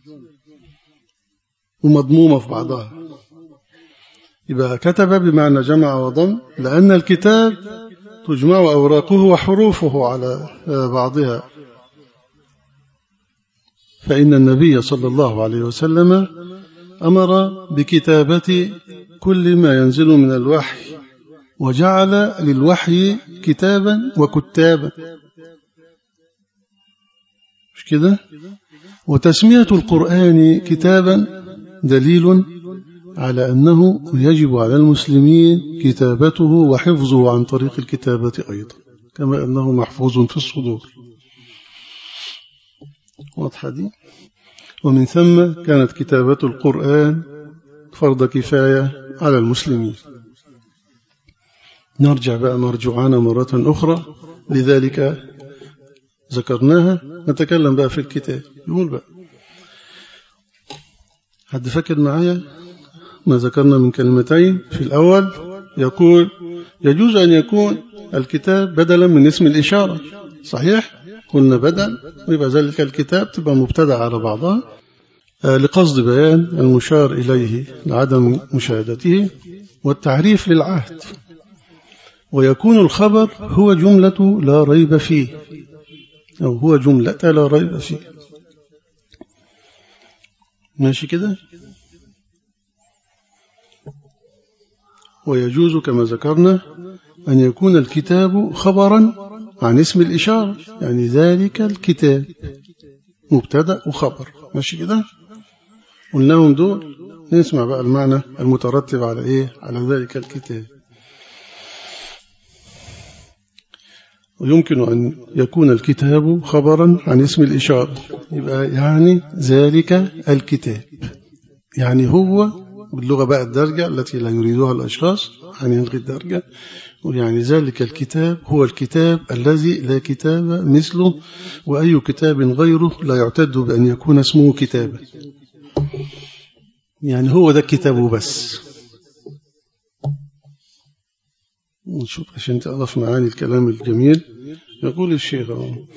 ومضمومة في بعضها يبقى كتب بمعنى جمع وضم لأن الكتاب تجمع أوراقه وحروفه على بعضها فإن النبي صلى الله عليه وسلم أمر بكتابة كل ما ينزل من الوحي وجعل للوحي كتابا وكتابا مش كده وتسمية القرآن كتابا دليل على أنه يجب على المسلمين كتابته وحفظه عن طريق الكتابة أيضا كما أنه محفوظ في الصدور واضحة دي ومن ثم كانت كتابة القرآن فرض كفاية على المسلمين نرجع بقى مرجعانا مرة أخرى لذلك ذكرناها نتكلم بقى في الكتاب يقول بقى حد فكر معايا ما ذكرنا من كلمتين في الأول يقول يجوز أن يكون الكتاب بدلا من اسم الإشارة صحيح قلنا بدل ويبقى ذلك الكتاب تبقى مبتدع على بعضها لقصد بيان المشار إليه لعدم مشاهدته والتعريف للعهد ويكون الخبر هو جملة لا ريب فيه أو هو جملة لا ريب فيه ماشي كده ويجوز كما ذكرنا أن يكون الكتاب خبرا عن اسم الإشارة يعني ذلك الكتاب مبتدأ وخبر ماشي كده قلناهم دول نسمع بقى المعنى المترتب على إيه على ذلك الكتاب ويمكن أن يكون الكتاب خبرا عن اسم الإشارة يبقى يعني ذلك الكتاب يعني هو باللغة بقى الدرجة التي لا يريدها الأشخاص يعني يلغي الدرجة يعني ذلك الكتاب هو الكتاب الذي لا كتاب مثله وأي كتاب غيره لا يعتد بأن يكون اسمه كتابا يعني هو ده الكتاب بس نشوف عشان تعرف معاني الكلام الجميل يقول الشيخ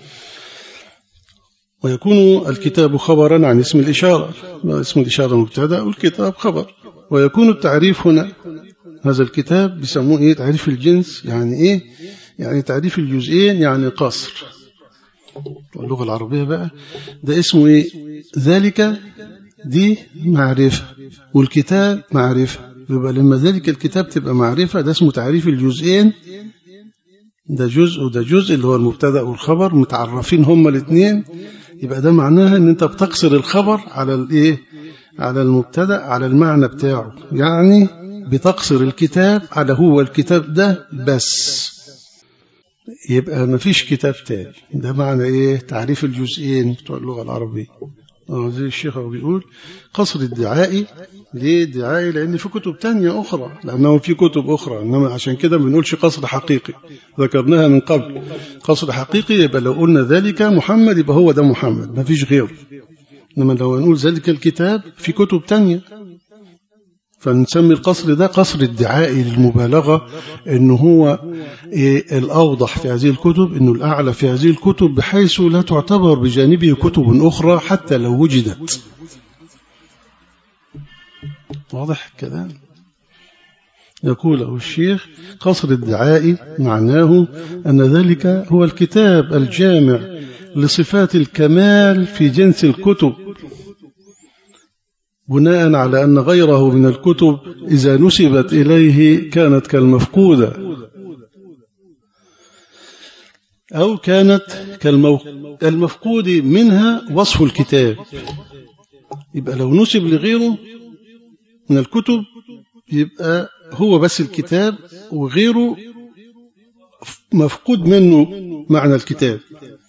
ويكون الكتاب خبرا عن اسم الإشارة اسم الإشارة مبتدا والكتاب خبر ويكون التعريف هنا هذا الكتاب بيسموه ايه تعريف الجنس يعني ايه يعني تعريف الجزئين يعني قصر اللغة العربية بقى ده اسمه ايه ذلك دي معرفة والكتاب معرفة يبقى لما ذلك الكتاب تبقى معرفة ده اسمه تعريف الجزئين ده جزء وده جزء اللي هو المبتدا والخبر متعرفين هما الاثنين يبقى ده معناها ان انت بتقصر الخبر على الايه على المبتدا على المعنى بتاعه يعني بتقصر الكتاب على هو الكتاب ده بس يبقى ما فيش كتاب تاني ده معنى ايه تعريف الجزئين بتوع اللغه العربيه اه زي الشيخ هو بيقول قصر الدعائي ليه دعائي لان في كتب تانية اخرى لانه في كتب اخرى انما عشان كده ما بنقولش قصر حقيقي ذكرناها من قبل قصر حقيقي يبقى لو قلنا ذلك محمد يبقى هو ده محمد ما فيش غيره انما لو نقول ذلك الكتاب في كتب تانية فنسمي القصر ده قصر الدعائي للمبالغة انه هو إيه الأوضح في هذه الكتب انه الأعلى في هذه الكتب بحيث لا تعتبر بجانبه كتب أخرى حتى لو وجدت واضح الكلام يقول أبو الشيخ قصر الدعائي معناه أن ذلك هو الكتاب الجامع لصفات الكمال في جنس الكتب بناء على أن غيره من الكتب إذا نسبت إليه كانت كالمفقودة أو كانت كالمفقود منها وصف الكتاب يبقى لو نسب لغيره من الكتب يبقى هو بس الكتاب وغيره مفقود منه معنى الكتاب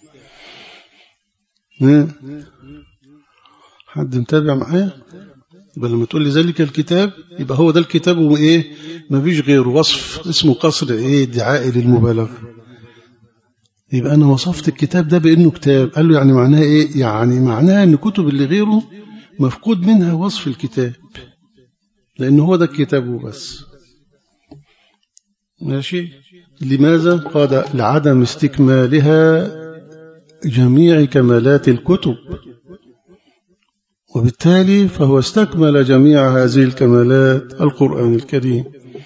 حد متابع معايا يبقى لما تقول لي ذلك الكتاب يبقى هو ده الكتاب وايه ما فيش غيره وصف اسمه قصر ايه دعائي للمبالغه يبقى انا وصفت الكتاب ده بانه كتاب قال له يعني معناه ايه يعني معناه ان كتب اللي غيره مفقود منها وصف الكتاب لان هو ده الكتاب وبس ماشي لماذا قال لعدم استكمالها جميع كمالات الكتب وبالتالي فهو استكمل جميع هذه الكمالات القرآن الكريم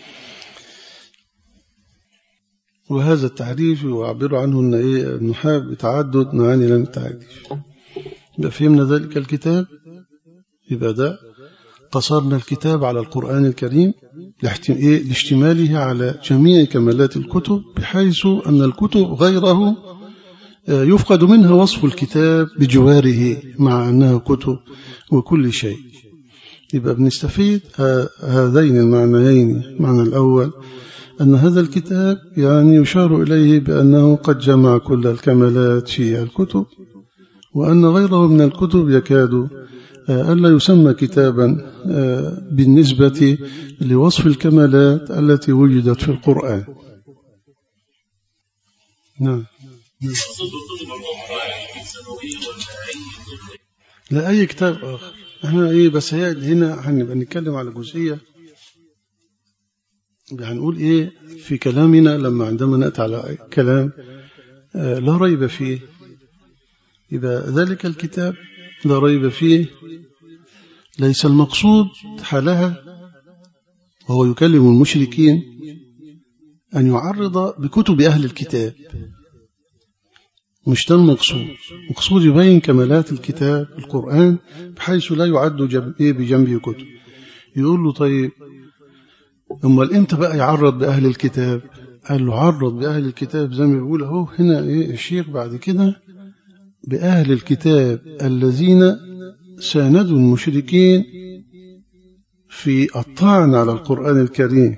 وهذا التعريف يعبر عنه أن إيه النحاة بتعدد معاني لم التعريف يبقى فهمنا ذلك الكتاب يبقى ده قصرنا الكتاب على القرآن الكريم لاشتماله على جميع كمالات الكتب بحيث أن الكتب غيره يفقد منها وصف الكتاب بجواره مع أنها كتب وكل شيء يبقى بنستفيد هذين المعنيين المعنى الأول أن هذا الكتاب يعني يشار إليه بأنه قد جمع كل الكمالات في الكتب وأن غيره من الكتب يكاد ألا يسمى كتابا بالنسبة لوصف الكمالات التي وجدت في القرآن نعم لا أي كتاب آخر احنا إيه بس هي هنا هنبقى نتكلم على جزئية هنقول إيه في كلامنا لما عندما نأتي على كلام آه لا ريب فيه إذا ذلك الكتاب لا ريب فيه ليس المقصود حالها وهو يكلم المشركين أن يعرض بكتب أهل الكتاب مش ده المقصود مقصود يبين كمالات الكتاب القرآن بحيث لا يعد جنب إيه بجنبه كتب يقول له طيب أمال إمتى بقى يعرض بأهل الكتاب قال له عرض بأهل الكتاب زي ما بيقول أهو هنا إيه الشيخ بعد كده بأهل الكتاب الذين ساندوا المشركين في الطعن على القرآن الكريم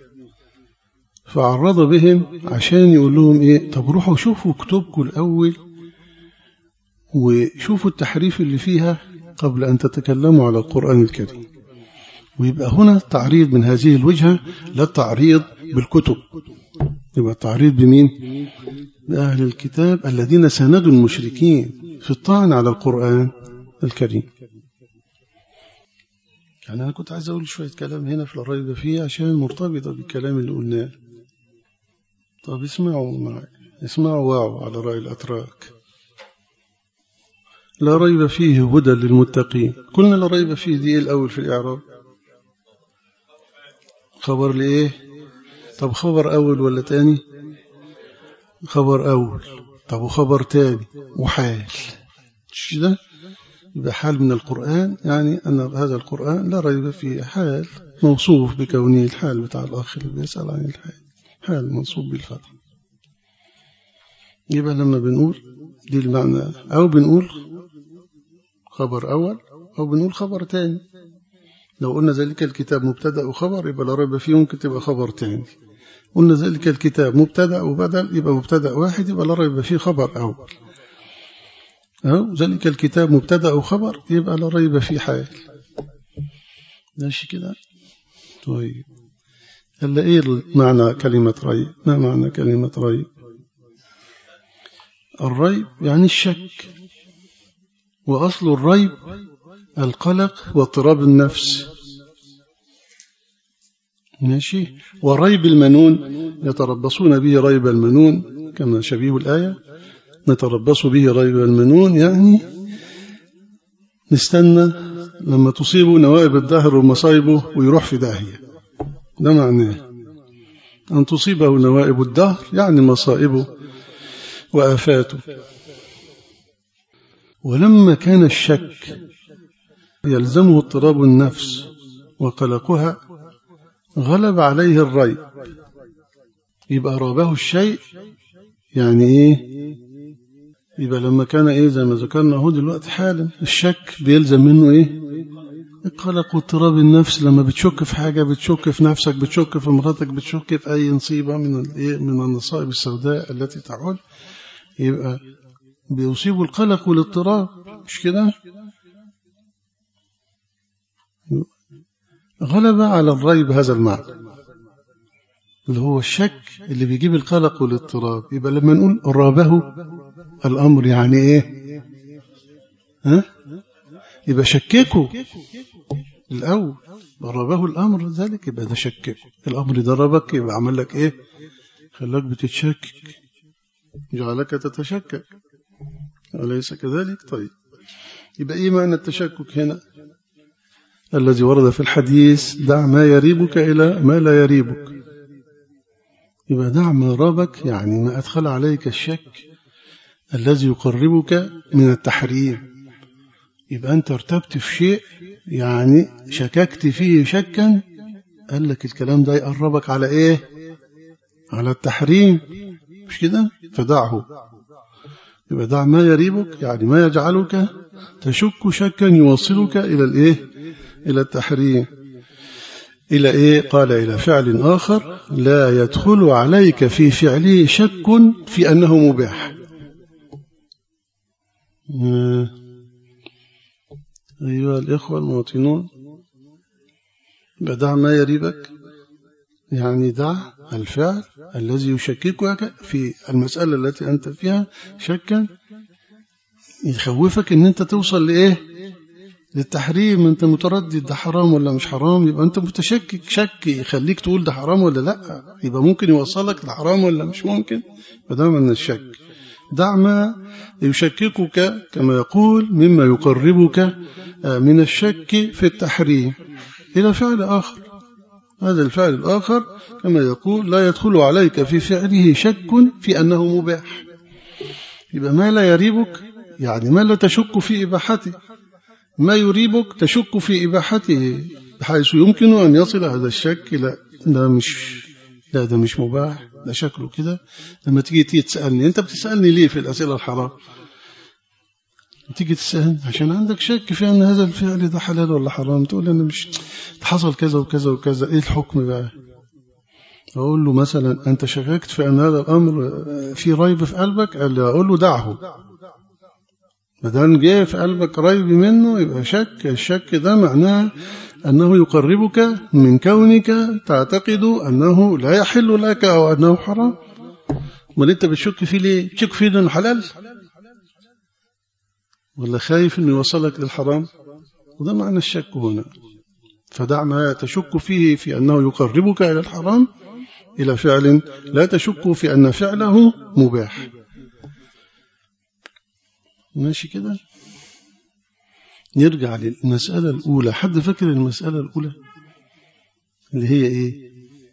فعرض بهم عشان يقول لهم ايه طب روحوا شوفوا كتبكم الاول وشوفوا التحريف اللي فيها قبل ان تتكلموا على القران الكريم ويبقى هنا تعريض من هذه الوجهه لا التعريض بالكتب يبقى التعريض بمين باهل الكتاب الذين ساندوا المشركين في الطعن على القران الكريم يعني أنا كنت عايز أقول شوية كلام هنا في الريب فيه عشان مرتبطة بالكلام اللي قلناه طب اسمعوا معي اسمعوا واو على رأي الأتراك لا ريب فيه هدى للمتقين قلنا لا ريب فيه دي الأول في الإعراب خبر لإيه طب خبر أول ولا تاني خبر أول طب وخبر تاني وحال مش ده يبقى حال من القرآن يعني أن هذا القرآن لا ريب فيه حال موصوف بكونه الحال بتاع الأخ اللي بيسأل عن الحال حال منصوب بالفتح يبقى لما بنقول دي المعنى أو بنقول خبر أول أو بنقول خبر تاني لو قلنا ذلك الكتاب مبتدأ وخبر يبقى لا ريب فيه ممكن تبقى خبر تاني قلنا ذلك الكتاب مبتدأ وبدل يبقى مبتدأ واحد يبقى لا ريب فيه خبر أول أو ذلك الكتاب مبتدأ وخبر يبقى لا ريب فيه حال ماشي كده طيب هلا ايه معنى كلمة ريب ما معنى كلمة ريب الريب يعني الشك وأصل الريب القلق واضطراب النفس ماشي وريب المنون يتربصون به ريب المنون كما شبيه الآية نتربص به ريب المنون يعني نستنى لما تصيبه نوائب الدهر ومصايبه ويروح في داهية ده معناه أن تصيبه نوائب الدهر يعني مصائبه وآفاته ولما كان الشك يلزمه اضطراب النفس وقلقها غلب عليه الريب يبقى رابه الشيء يعني ايه يبقى لما كان ايه زي ما ذكرنا اهو دلوقتي حالا الشك بيلزم منه ايه القلق واضطراب النفس لما بتشك في حاجة بتشك في نفسك بتشك في مراتك بتشك في أي نصيبة من من النصائب السوداء التي تعود يبقى بيصيب القلق والاضطراب مش كده غلب على الريب هذا المعنى اللي هو الشك اللي بيجيب القلق والاضطراب يبقى لما نقول رابه الأمر يعني ايه ها يبقى شككه الأول ضربه الأمر ذلك يبقى ده شكك الأمر ضربك يبقى عمل لك إيه خلاك بتتشكك جعلك تتشكك أليس كذلك طيب يبقى إيه معنى التشكك هنا الذي ورد في الحديث دع ما يريبك إلى ما لا يريبك يبقى دع ما رابك يعني ما أدخل عليك الشك الذي يقربك من التحريم يبقى أنت ارتبت في شيء يعني شككت فيه شكا قال لك الكلام ده يقربك على إيه على التحريم مش كده فدعه يبقى دع ما يريبك يعني ما يجعلك تشك شكا يوصلك إلى الإيه إلى التحريم إلى إيه قال إلى فعل آخر لا يدخل عليك في فعله شك في أنه مباح أيها الإخوة المواطنون بدع ما يريبك يعني دع الفعل الذي يشككك في المسألة التي أنت فيها شكا يخوفك أن أنت توصل لإيه للتحريم أنت متردد ده حرام ولا مش حرام يبقى أنت متشكك شك يخليك تقول ده حرام ولا لا يبقى ممكن يوصلك لحرام ولا مش ممكن فده من الشك دع ما يشككك كما يقول مما يقربك من الشك في التحريم إلى فعل آخر هذا الفعل الآخر كما يقول لا يدخل عليك في فعله شك في أنه مباح يبقى ما لا يريبك يعني ما لا تشك في إباحته ما يريبك تشك في إباحته بحيث يمكن أن يصل هذا الشك لا ده مش لا ده مش مباح ده شكله كده لما تيجي تيجي تسألني أنت بتسألني ليه في الأسئلة الحرام تيجي تسأل عشان عندك شك في أن هذا الفعل ده حلال ولا حرام تقول أنا مش حصل كذا وكذا وكذا إيه الحكم بقى أقول له مثلا أنت شككت في أن هذا الأمر في ريب في قلبك قال لي أقول له دعه ما دام جه في قلبك ريب منه يبقى شك الشك ده معناه أنه يقربك من كونك تعتقد أنه لا يحل لك أو أنه حرام ما أنت بتشك فيه ليه تشك فيه أنه حلال ولا خايف أنه يوصلك للحرام وده معنى الشك هنا فدع ما تشك فيه في أنه يقربك إلى الحرام إلى فعل لا تشك في أن فعله مباح ماشي كده نرجع للمسألة الأولى حد فاكر المسألة الأولى اللي هي إيه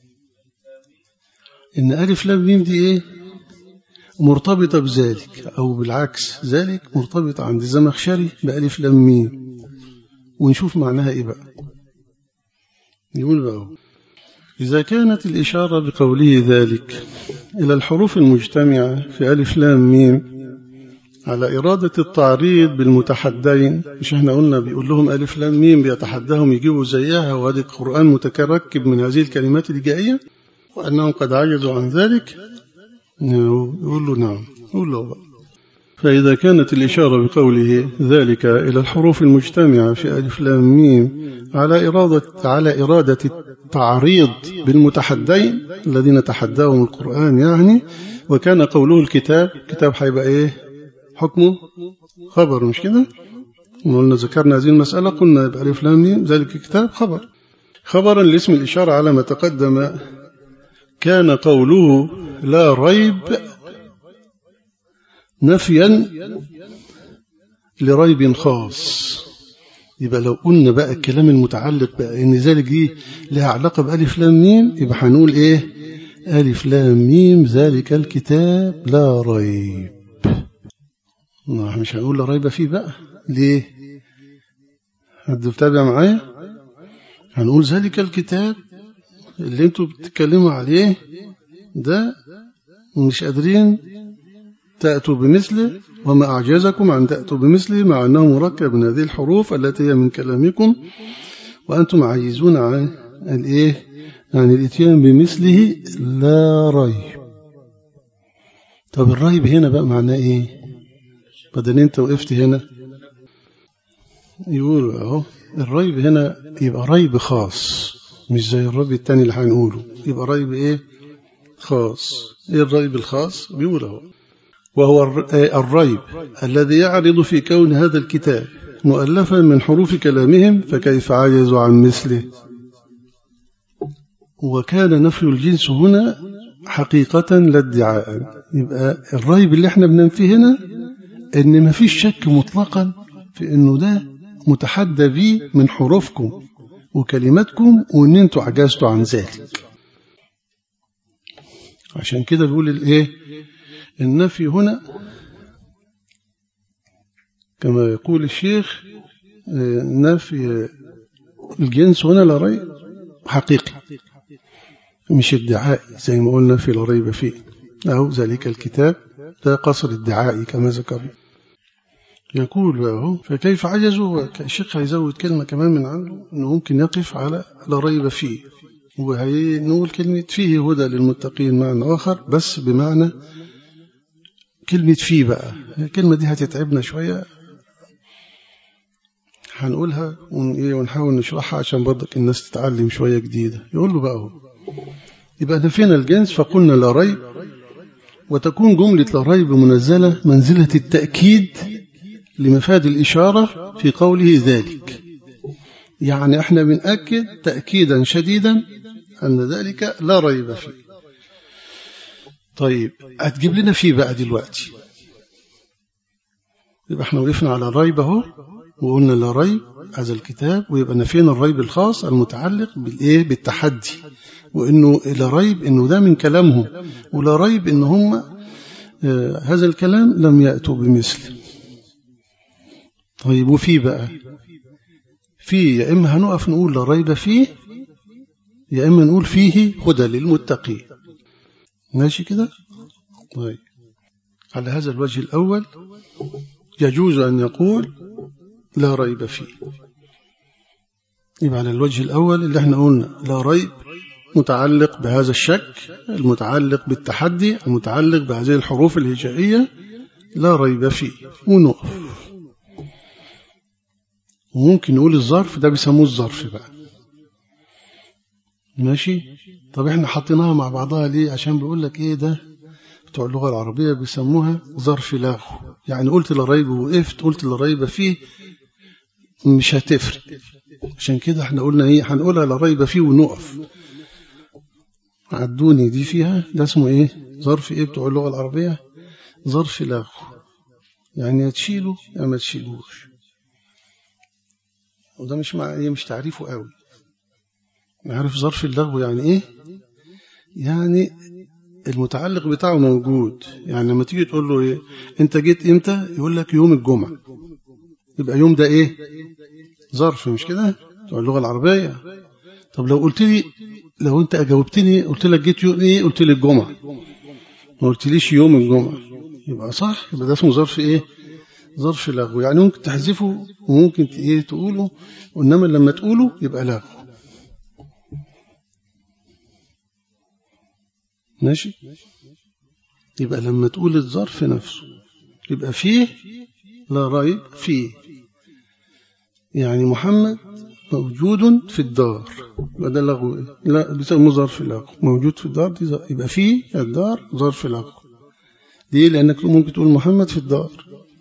إن ألف لام ميم دي إيه مرتبطة بذلك أو بالعكس ذلك مرتبطة عند الزمخشري بألف لام ميم ونشوف معناها إيه بقى يقول بقى إذا كانت الإشارة بقوله ذلك إلى الحروف المجتمعة في ألف لام ميم على إرادة التعريض بالمتحدين مش احنا قلنا بيقول لهم ألف لام ميم بيتحداهم يجيبوا زيها وهذا القرآن متركب من هذه الكلمات الجائية وأنهم قد عجزوا عن ذلك يقول له نعم يقول له بقى. فإذا كانت الإشارة بقوله ذلك إلى الحروف المجتمعة في ألف لام ميم على إرادة على إرادة التعريض بالمتحدين الذين تحداهم القرآن يعني وكان قوله الكتاب كتاب هيبقى إيه حكمه خبر مش كده قلنا ذكرنا هذه المسألة قلنا يبقى ألف لام ميم ذلك الكتاب خبر خبرا لاسم الإشارة على ما تقدم كان قوله لا ريب نفيا لريب خاص يبقى لو قلنا بقى الكلام المتعلق بقى ان ذلك دي لها علاقة بألف لام ميم يبقى هنقول ايه ألف لام ميم ذلك الكتاب لا ريب مش هنقول لا ريب فيه بقى ليه حد بتابع معايا هنقول ذلك الكتاب اللي انتوا بتتكلموا عليه ده مش قادرين تأتوا بمثله وما أعجزكم أن تأتوا بمثله مع أنه مركب من هذه الحروف التي هي من كلامكم وأنتم عاجزون عن الإيه يعني الإتيان بمثله لا ريب طب الريب هنا بقى معناه إيه بدل أنت وقفت هنا يقول أهو الريب هنا يبقى ريب خاص مش زي الريب التاني اللي هنقوله يبقى ريب إيه خاص إيه الريب الخاص بيقول أهو وهو الريب الذي يعرض في كون هذا الكتاب مؤلفا من حروف كلامهم فكيف عجزوا عن مثله وكان نفي الجنس هنا حقيقة لا ادعاء يبقى الريب اللي احنا بننفيه هنا ان ما فيش شك مطلقا في انه ده متحدى به من حروفكم وكلماتكم وان انتوا عجزتوا عن ذلك عشان كده بيقول الايه النفي هنا كما يقول الشيخ نفي الجنس هنا لا ريب حقيقي مش ادعائي زي ما قلنا في لا ريب فيه أو ذلك الكتاب ده قصر ادعائي كما ذكر يقول له فكيف عجزوا الشيخ هيزود كلمة كمان من عنده أنه ممكن يقف على لا ريب فيه وهنقول كلمة فيه هدى للمتقين معنى آخر بس بمعنى كلمة فيه بقى الكلمة دي هتتعبنا شوية هنقولها ونحاول نشرحها عشان برضك الناس تتعلم شوية جديدة يقول له بقى هو يبقى نفينا الجنس فقلنا لا ريب وتكون جملة لا ريب منزلة منزلة التأكيد لمفاد الإشارة في قوله ذلك يعني احنا بنأكد تأكيدا شديدا أن ذلك لا ريب فيه طيب هتجيب لنا فيه بقى دلوقتي يبقى احنا وقفنا على الريب اهو وقلنا لا ريب هذا الكتاب ويبقى نفينا الريب الخاص المتعلق بالايه بالتحدي وانه لا ريب انه ده من كلامهم ولا ريب ان هم آه هذا الكلام لم ياتوا بمثل طيب وفي بقى في يا اما هنقف نقول لا ريب فيه يا اما نقول فيه هدى للمتقين ماشي كده طيب على هذا الوجه الأول يجوز أن يقول لا ريب فيه يبقى على الوجه الأول اللي احنا قلنا لا ريب متعلق بهذا الشك المتعلق بالتحدي المتعلق بهذه الحروف الهجائية لا ريب فيه ونقف وممكن نقول الظرف ده بيسموه الظرف بقى ماشي طب احنا حطيناها مع بعضها ليه عشان بيقول لك ايه ده بتوع اللغة العربية بيسموها ظرف لغو يعني قلت لا ريب وقفت قلت لا ريب فيه مش هتفرق عشان كده احنا قلنا ايه هنقولها لا ريب فيه ونقف عدوني دي فيها ده اسمه ايه ظرف ايه بتوع اللغة العربية ظرف لغو يعني هتشيله يا ما تشيلوش وده مش مع ايه مش تعريفه قوي عارف ظرف اللغو يعني ايه يعني المتعلق بتاعه موجود يعني لما تيجي تقول له ايه انت جيت امتى يقول لك يوم الجمعة يبقى يوم ده ايه ظرف مش كده بتوع اللغة العربية طب لو قلت لي لو انت اجاوبتني قلت لك جيت يوم ايه قلت لي الجمعه ما قلتليش يوم الجمعه يبقى صح يبقى ده اسمه ظرف ايه ظرف لغو يعني ممكن تحذفه وممكن ايه تقوله وانما لما تقوله يبقى لغو ماشي يبقى لما تقول الظرف نفسه يبقى فيه لا ريب فيه يعني محمد موجود في الدار وده لغو لا بيسموه ظرف لغو موجود في الدار دي يبقى فيه الدار ظرف لغو ليه لأنك ممكن تقول محمد في الدار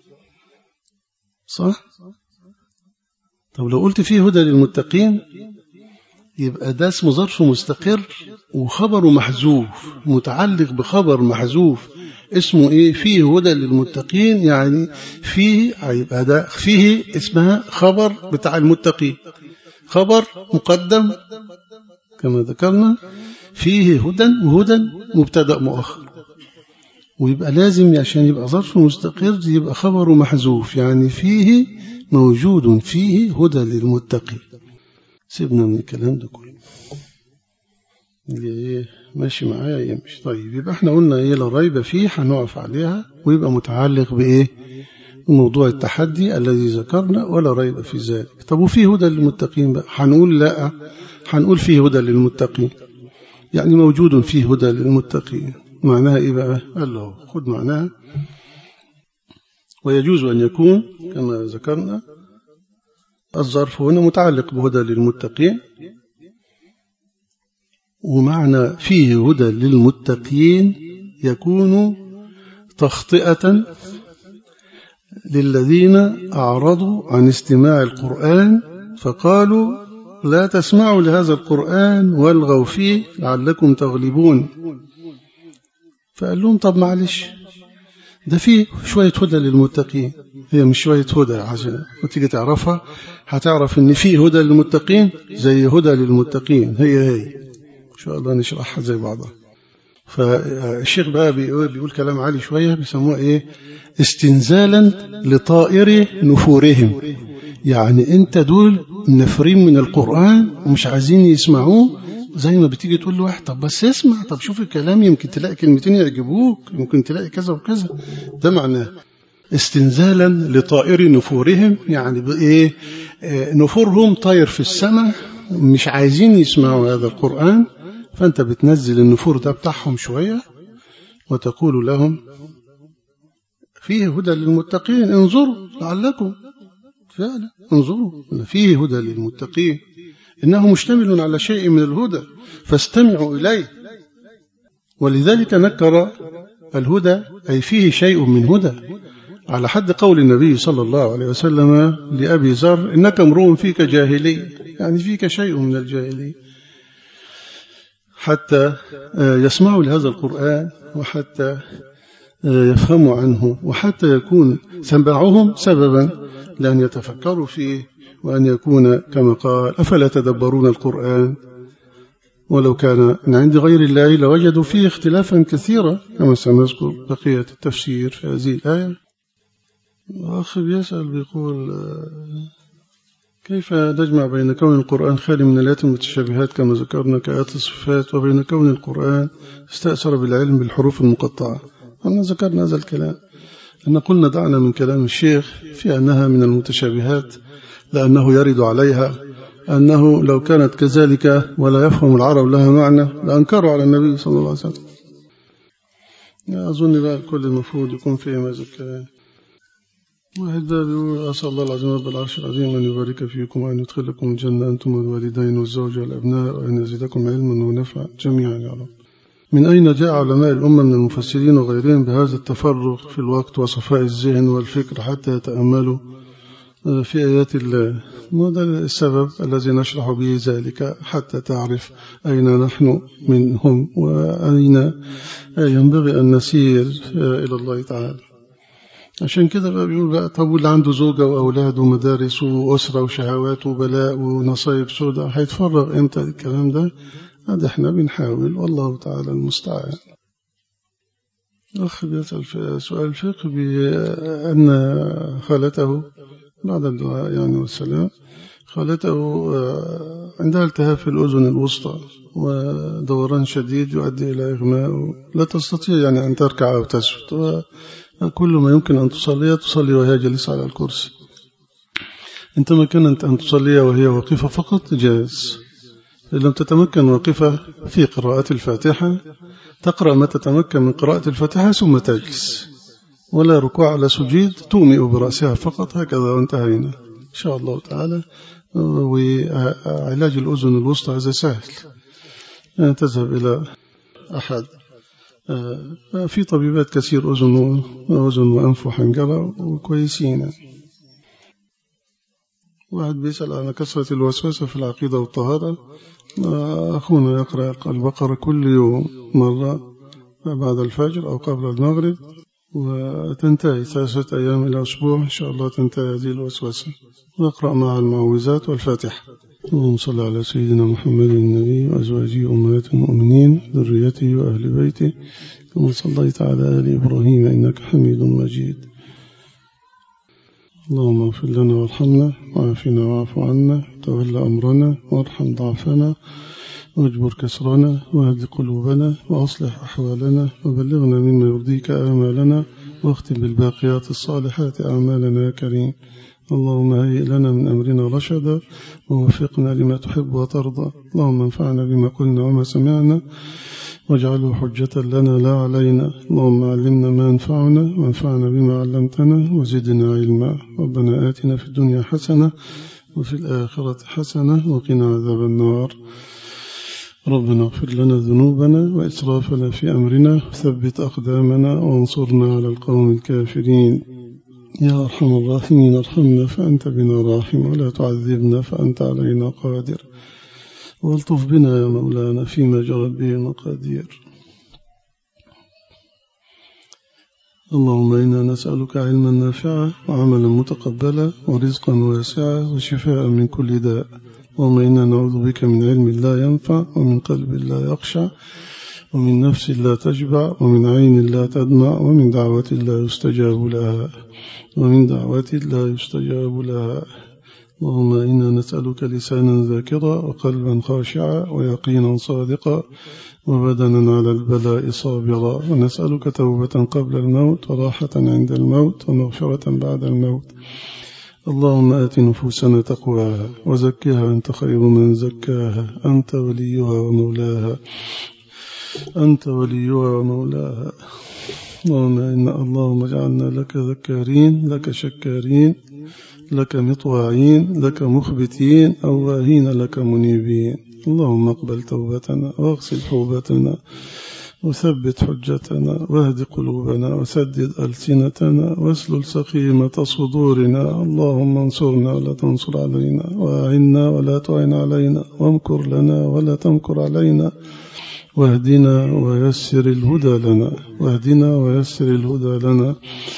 صح طب لو قلت فيه هدى للمتقين يبقى ده اسمه ظرف مستقر وخبره محذوف متعلق بخبر محذوف اسمه ايه فيه هدى للمتقين يعني فيه هيبقى ده فيه اسمها خبر بتاع المتقين خبر مقدم كما ذكرنا فيه هدى وهدى مبتدا مؤخر ويبقى لازم عشان يبقى ظرف مستقر يبقى خبره محذوف يعني فيه موجود فيه هدى للمتقين سيبنا من الكلام ده كله اللي ماشي معايا يمشي طيب يبقى احنا قلنا ايه لا ريب فيه هنقف عليها ويبقى متعلق بايه موضوع التحدي الذي ذكرنا ولا ريب في ذلك طب وفي هدى للمتقين بقى هنقول لا هنقول فيه هدى للمتقين يعني موجود فيه هدى للمتقين معناها ايه بقى قال له خد معناها ويجوز أن يكون كما ذكرنا الظرف هنا متعلق بهدى للمتقين ومعنى فيه هدى للمتقين يكون تخطئة للذين أعرضوا عن استماع القرآن فقالوا لا تسمعوا لهذا القرآن والغوا فيه لعلكم تغلبون فقال لهم طب معلش ده فيه شوية هدى للمتقين هي مش شوية هدى عشان وتيجي تعرفها هتعرف ان فيه هدى للمتقين زي هدى للمتقين هي هي ان شاء الله نشرحها زي بعضها فالشيخ بقى بيقول, بيقول كلام عالي شوية بيسموه ايه استنزالا لطائر نفورهم يعني انت دول نفرين من القرآن ومش عايزين يسمعوه زي ما بتيجي تقول لواحد طب بس اسمع طب شوف الكلام يمكن تلاقي كلمتين يعجبوك يمكن تلاقي كذا وكذا ده معناه استنزالا لطائر نفورهم يعني بايه نفورهم طاير في السماء مش عايزين يسمعوا هذا القرآن فأنت بتنزل النفور ده بتاعهم شوية وتقول لهم فيه هدى للمتقين انظروا لعلكم فعلا انظروا فيه هدى للمتقين إنه مشتمل على شيء من الهدى فاستمعوا إليه ولذلك نكر الهدى أي فيه شيء من هدى على حد قول النبي صلى الله عليه وسلم لأبي ذر إنك امرؤ فيك جاهلي يعني فيك شيء من الجاهلية حتى يسمعوا لهذا القرآن وحتى يفهموا عنه وحتى يكون سمعهم سببا لأن يتفكروا فيه وأن يكون كما قال أفلا تدبرون القرآن ولو كان من عند غير الله لوجدوا فيه اختلافا كثيرا كما سنذكر بقية التفسير في هذه الآية أخ بيسأل بيقول كيف نجمع بين كون القرآن خالي من الآيات المتشابهات كما ذكرنا كآيات الصفات وبين كون القرآن استأثر بالعلم بالحروف المقطعة أنا ذكرنا هذا الكلام أن قلنا دعنا من كلام الشيخ في أنها من المتشابهات لأنه يرد عليها أنه لو كانت كذلك ولا يفهم العرب لها معنى لأنكروا على النبي صلى الله عليه وسلم أظن بقى الكل المفروض يكون فيه هذا الكلام واحد ده بيقول أسأل الله العظيم رب العرش العظيم أن يبارك فيكم وأن يدخلكم الجنة أنتم والوالدين والزوج والأبناء وأن يزيدكم علما ونفعا جميعا يا رب من أين جاء علماء الأمة من المفسرين وغيرهم بهذا التفرغ في الوقت وصفاء الذهن والفكر حتى يتأملوا في آيات الله وهذا السبب الذي نشرح به ذلك حتى تعرف أين نحن منهم وأين ينبغي أن نسير إلى الله تعالى عشان كده بقى بيقول بقى طب واللي عنده زوجة وأولاد ومدارس وأسرة وشهوات وبلاء ونصايب سوداء هيتفرغ إمتى الكلام ده هذا احنا بنحاول والله تعالى المستعان أخ بيسأل في سؤال الفقه بأن خالته بعد الدعاء يعني والسلام خالته عندها التهاب في الأذن الوسطى ودوران شديد يؤدي إلى إغماء لا تستطيع يعني أن تركع أو تسجد وكل ما يمكن أن تصلي تصلي وهي جالسة على الكرسي إن تمكنت أن تصلي وهي واقفة فقط جائز إن لم تتمكن واقفة في قراءة الفاتحة تقرأ ما تتمكن من قراءة الفاتحة ثم تجلس ولا ركوع ولا سجيد تومئ برأسها فقط هكذا وانتهينا إن شاء الله تعالى وعلاج الأذن الوسطى هذا سهل تذهب إلى أحد في طبيبات كثير أذن وأذن وأنف وحنجرة وكويسين واحد بيسأل عن كثرة الوسوسة في العقيدة والطهارة أخونا يقرأ البقرة كل يوم مرة بعد الفجر أو قبل المغرب وتنتهي ثلاثة أيام إلى أسبوع إن شاء الله تنتهي هذه الوسوسة ويقرأ مع المعوذات والفاتحة اللهم صل على سيدنا محمد النبي وأزواجه أمهات المؤمنين ذريته وأهل بيته كما صليت على آل إبراهيم إنك حميد مجيد اللهم اغفر لنا وارحمنا وعافنا واعف عنا تولى أمرنا وارحم ضعفنا واجبر كسرنا واهد قلوبنا وأصلح أحوالنا وبلغنا مما يرضيك آمالنا واختم بالباقيات الصالحات أعمالنا يا كريم اللهم هيئ لنا من أمرنا رشدا ووفقنا لما تحب وترضى اللهم انفعنا بما قلنا وما سمعنا واجعله حجة لنا لا علينا اللهم علمنا ما ينفعنا وانفعنا بما علمتنا وزدنا علما ربنا آتنا في الدنيا حسنة وفي الآخرة حسنة وقنا عذاب النار ربنا اغفر لنا ذنوبنا وإسرافنا في أمرنا ثبت أقدامنا وانصرنا على القوم الكافرين يا أرحم الراحمين ارحمنا فأنت بنا راحم ولا تعذبنا فأنت علينا قادر والطف بنا يا مولانا فيما جرت به المقادير اللهم إنا نسألك علما نافعا وعملا متقبلا ورزقا واسعا وشفاء من كل داء اللهم إنا نعوذ بك من علم لا ينفع ومن قلب لا يخشع ومن نفس لا تشبع ومن عين لا تدمع ومن دعوة لا يستجاب لها ومن دعوة لا يستجاب لها اللهم إنا نسألك لسانا ذاكرا وقلبا خاشعا ويقينا صادقا وبدنا على البلاء صابرا ونسألك توبة قبل الموت وراحة عند الموت ومغفرة بعد الموت اللهم آت نفوسنا تقواها وزكها أنت خير من زكاها أنت وليها ومولاها أنت وليها ومولاها اللهم إن اللهم اجعلنا لك ذكارين لك شكارين لك مطواعين لك مخبتين أواهين لك منيبين اللهم اقبل توبتنا واغسل حوبتنا وثبت حجتنا واهد قلوبنا وسدد ألسنتنا واسلل سخيمة صدورنا اللهم انصرنا ولا تنصر علينا وأعنا ولا تعن علينا وامكر لنا ولا تمكر علينا واهدنا ويسر الهدى لنا واهدنا ويسر الهدى لنا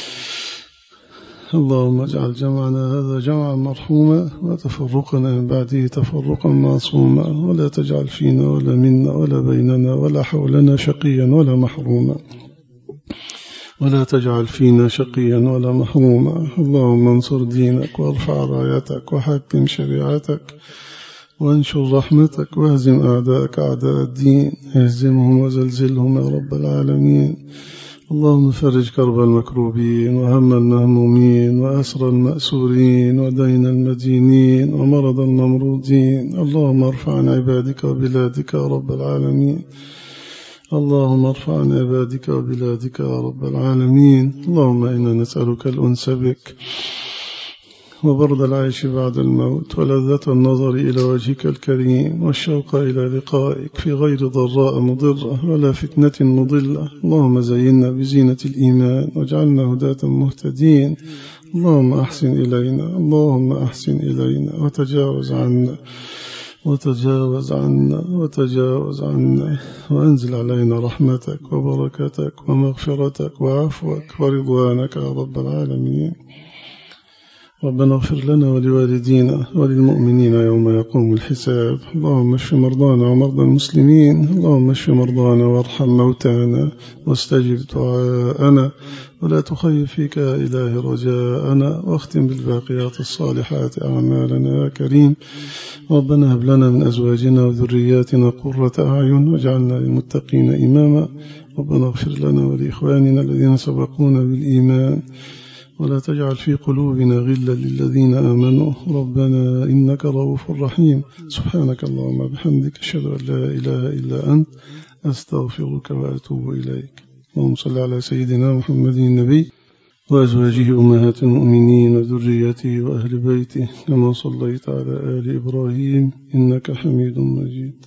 اللهم اجعل جمعنا هذا جمعا مرحوما وتفرقنا من بعده تفرقا معصوما ولا تجعل فينا ولا منا ولا بيننا ولا حولنا شقيا ولا محروما ولا تجعل فينا شقيا ولا محروما اللهم انصر دينك وارفع رايتك وحكم شريعتك وانشر رحمتك واهزم أعداءك أعداء الدين اهزمهم وزلزلهم يا رب العالمين اللهم فرج كرب المكروبين وهم المهمومين وأسر المأسورين ودين المدينين ومرض الممرودين اللهم ارفع عن عبادك وبلادك يا رب العالمين اللهم ارفع عن عبادك وبلادك يا رب العالمين اللهم إنا نسألك الأنس بك وبرد العيش بعد الموت ولذة النظر إلى وجهك الكريم والشوق إلى لقائك في غير ضراء مضرة ولا فتنة مضلة اللهم زينا بزينة الإيمان واجعلنا هداة مهتدين اللهم أحسن إلينا اللهم أحسن إلينا وتجاوز عنا وتجاوز عنا وتجاوز عنا وأنزل علينا رحمتك وبركتك ومغفرتك وعفوك ورضوانك يا رب العالمين ربنا اغفر لنا ولوالدينا وللمؤمنين يوم يقوم الحساب اللهم اشف مرضانا ومرضى المسلمين اللهم اشف مرضانا وارحم موتانا واستجب دعاءنا ولا تخيب فيك يا إله رجاءنا واختم بالباقيات الصالحات أعمالنا يا كريم ربنا هب لنا من أزواجنا وذرياتنا قرة أعين واجعلنا للمتقين إماما ربنا اغفر لنا ولإخواننا الذين سبقونا بالإيمان ولا تجعل في قلوبنا غلا للذين آمنوا ربنا إنك رؤوف رحيم سبحانك اللهم بحمدك أشهد أن لا إله إلا أنت أستغفرك وأتوب إليك اللهم صل على سيدنا محمد النبي وأزواجه أمهات المؤمنين وذريته وأهل بيته كما صليت على آل إبراهيم إنك حميد مجيد